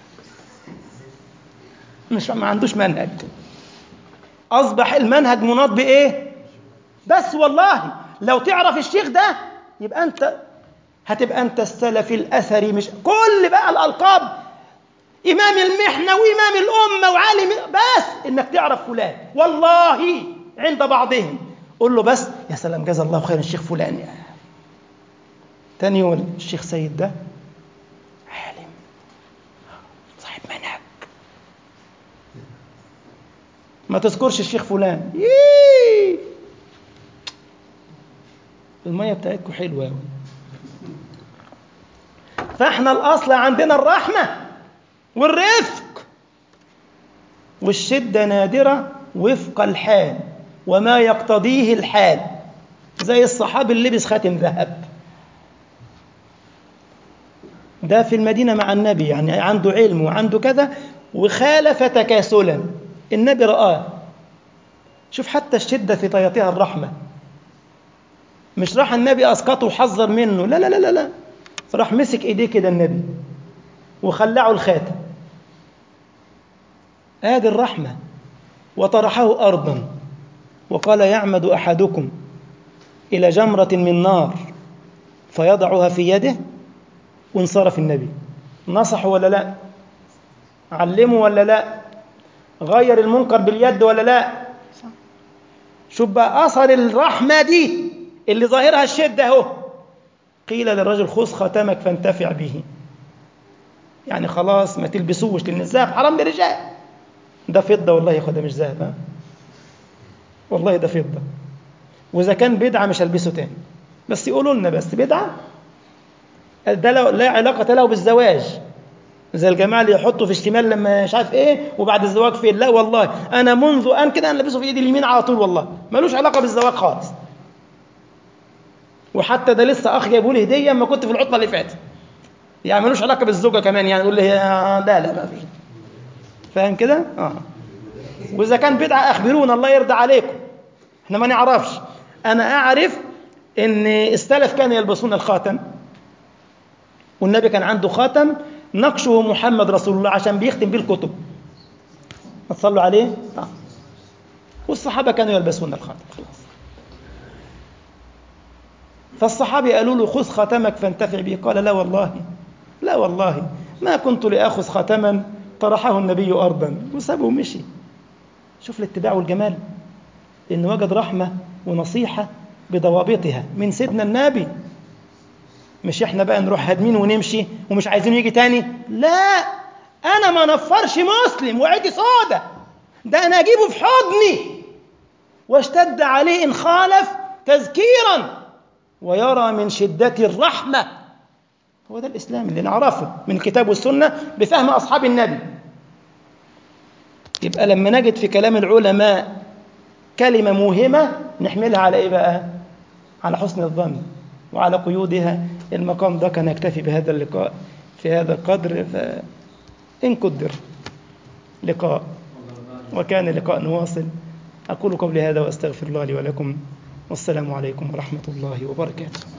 مش ما عندوش منهج أصبح المنهج مناط بإيه بس والله لو تعرف الشيخ ده يبقى أنت هتبقى أنت السلفي الأثري مش كل بقى الألقاب إمام المحنة وإمام الأمة وعالم بس إنك تعرف فلان والله عند بعضهم قول له بس يا سلام جزا الله خير الشيخ فلان يا تاني يوم الشيخ سيد ده عالم صاحب منهج ما تذكرش الشيخ فلان ييه المية بتاعتكم حلوة أوي فاحنا الأصل عندنا الرحمة والرفق والشدة نادرة وفق الحال وما يقتضيه الحال زي الصحابي اللي لبس خاتم ذهب ده في المدينة مع النبي يعني عنده علم وعنده كذا وخالف تكاسلا النبي رآه شوف حتى الشدة في طياتها الرحمة مش راح النبي أسقطه وحذر منه لا لا لا لا لا فراح مسك إيديه كده النبي وخلعه الخاتم آدي الرحمة وطرحه أرضا وقال يعمد أحدكم إلى جمرة من نار فيضعها في يده وانصرف النبي نصح ولا لا علمه ولا لا غير المنكر باليد ولا لا شوف بقى أثر الرحمة دي اللي ظاهرها الشدة اهو قيل للرجل خذ ختمك فانتفع به يعني خلاص ما تلبسوش لان الذهب حرام للرجال ده فضة والله يا اخويا ده مش ذهب ها والله ده فضة وإذا كان بدعة مش هلبسه تاني بس يقولوا لنا بس بدعة ده لو لا علاقة له بالزواج زي الجماعة اللي يحطوا في الشمال لما مش عارف ايه وبعد الزواج فين لا والله انا منذ ان كده انا لابسه في ايدي اليمين على طول والله ملوش علاقة بالزواج خالص وحتى ده لسه اخ جايبه لي هديه اما كنت في العطله اللي فاتت يعني ملوش علاقه بالزوجه كمان يعني يقول لي لا لا ما فيش فاهم كده اه واذا كان بدعه اخبرونا الله يرضى عليكم احنا ما نعرفش انا اعرف ان السلف كانوا يلبسون الخاتم والنبي كان عنده خاتم نقشه محمد رسول الله عشان بيختم بيه الكتب ما تصلوا عليه آه. والصحابه كانوا يلبسون الخاتم خلاص فالصحابي قالوا له خذ ختمك فانتفع به قال لا والله لا والله ما كنت لآخذ ختما طرحه النبي أرضا وسابه ومشي شوف الاتباع والجمال إن وجد رحمة ونصيحة بضوابطها من سيدنا النبي مش احنا بقى نروح هادمين ونمشي ومش عايزين يجي تاني لا انا ما نفرش مسلم وعيدي سودة ده انا اجيبه في حضني واشتد عليه ان خالف تذكيرا ويرى من شدة الرحمة هو ده الإسلام اللي نعرفه من الكتاب والسنة بفهم أصحاب النبي يبقى لما نجد في كلام العلماء كلمة موهمة نحملها على إيه بقى؟ على حسن الظن وعلى قيودها المقام ده كان يكتفي بهذا اللقاء في هذا القدر فإن قدر لقاء وكان لقاء واصل أقول قولي هذا وأستغفر الله لي ولكم والسلام عليكم ورحمة الله وبركاته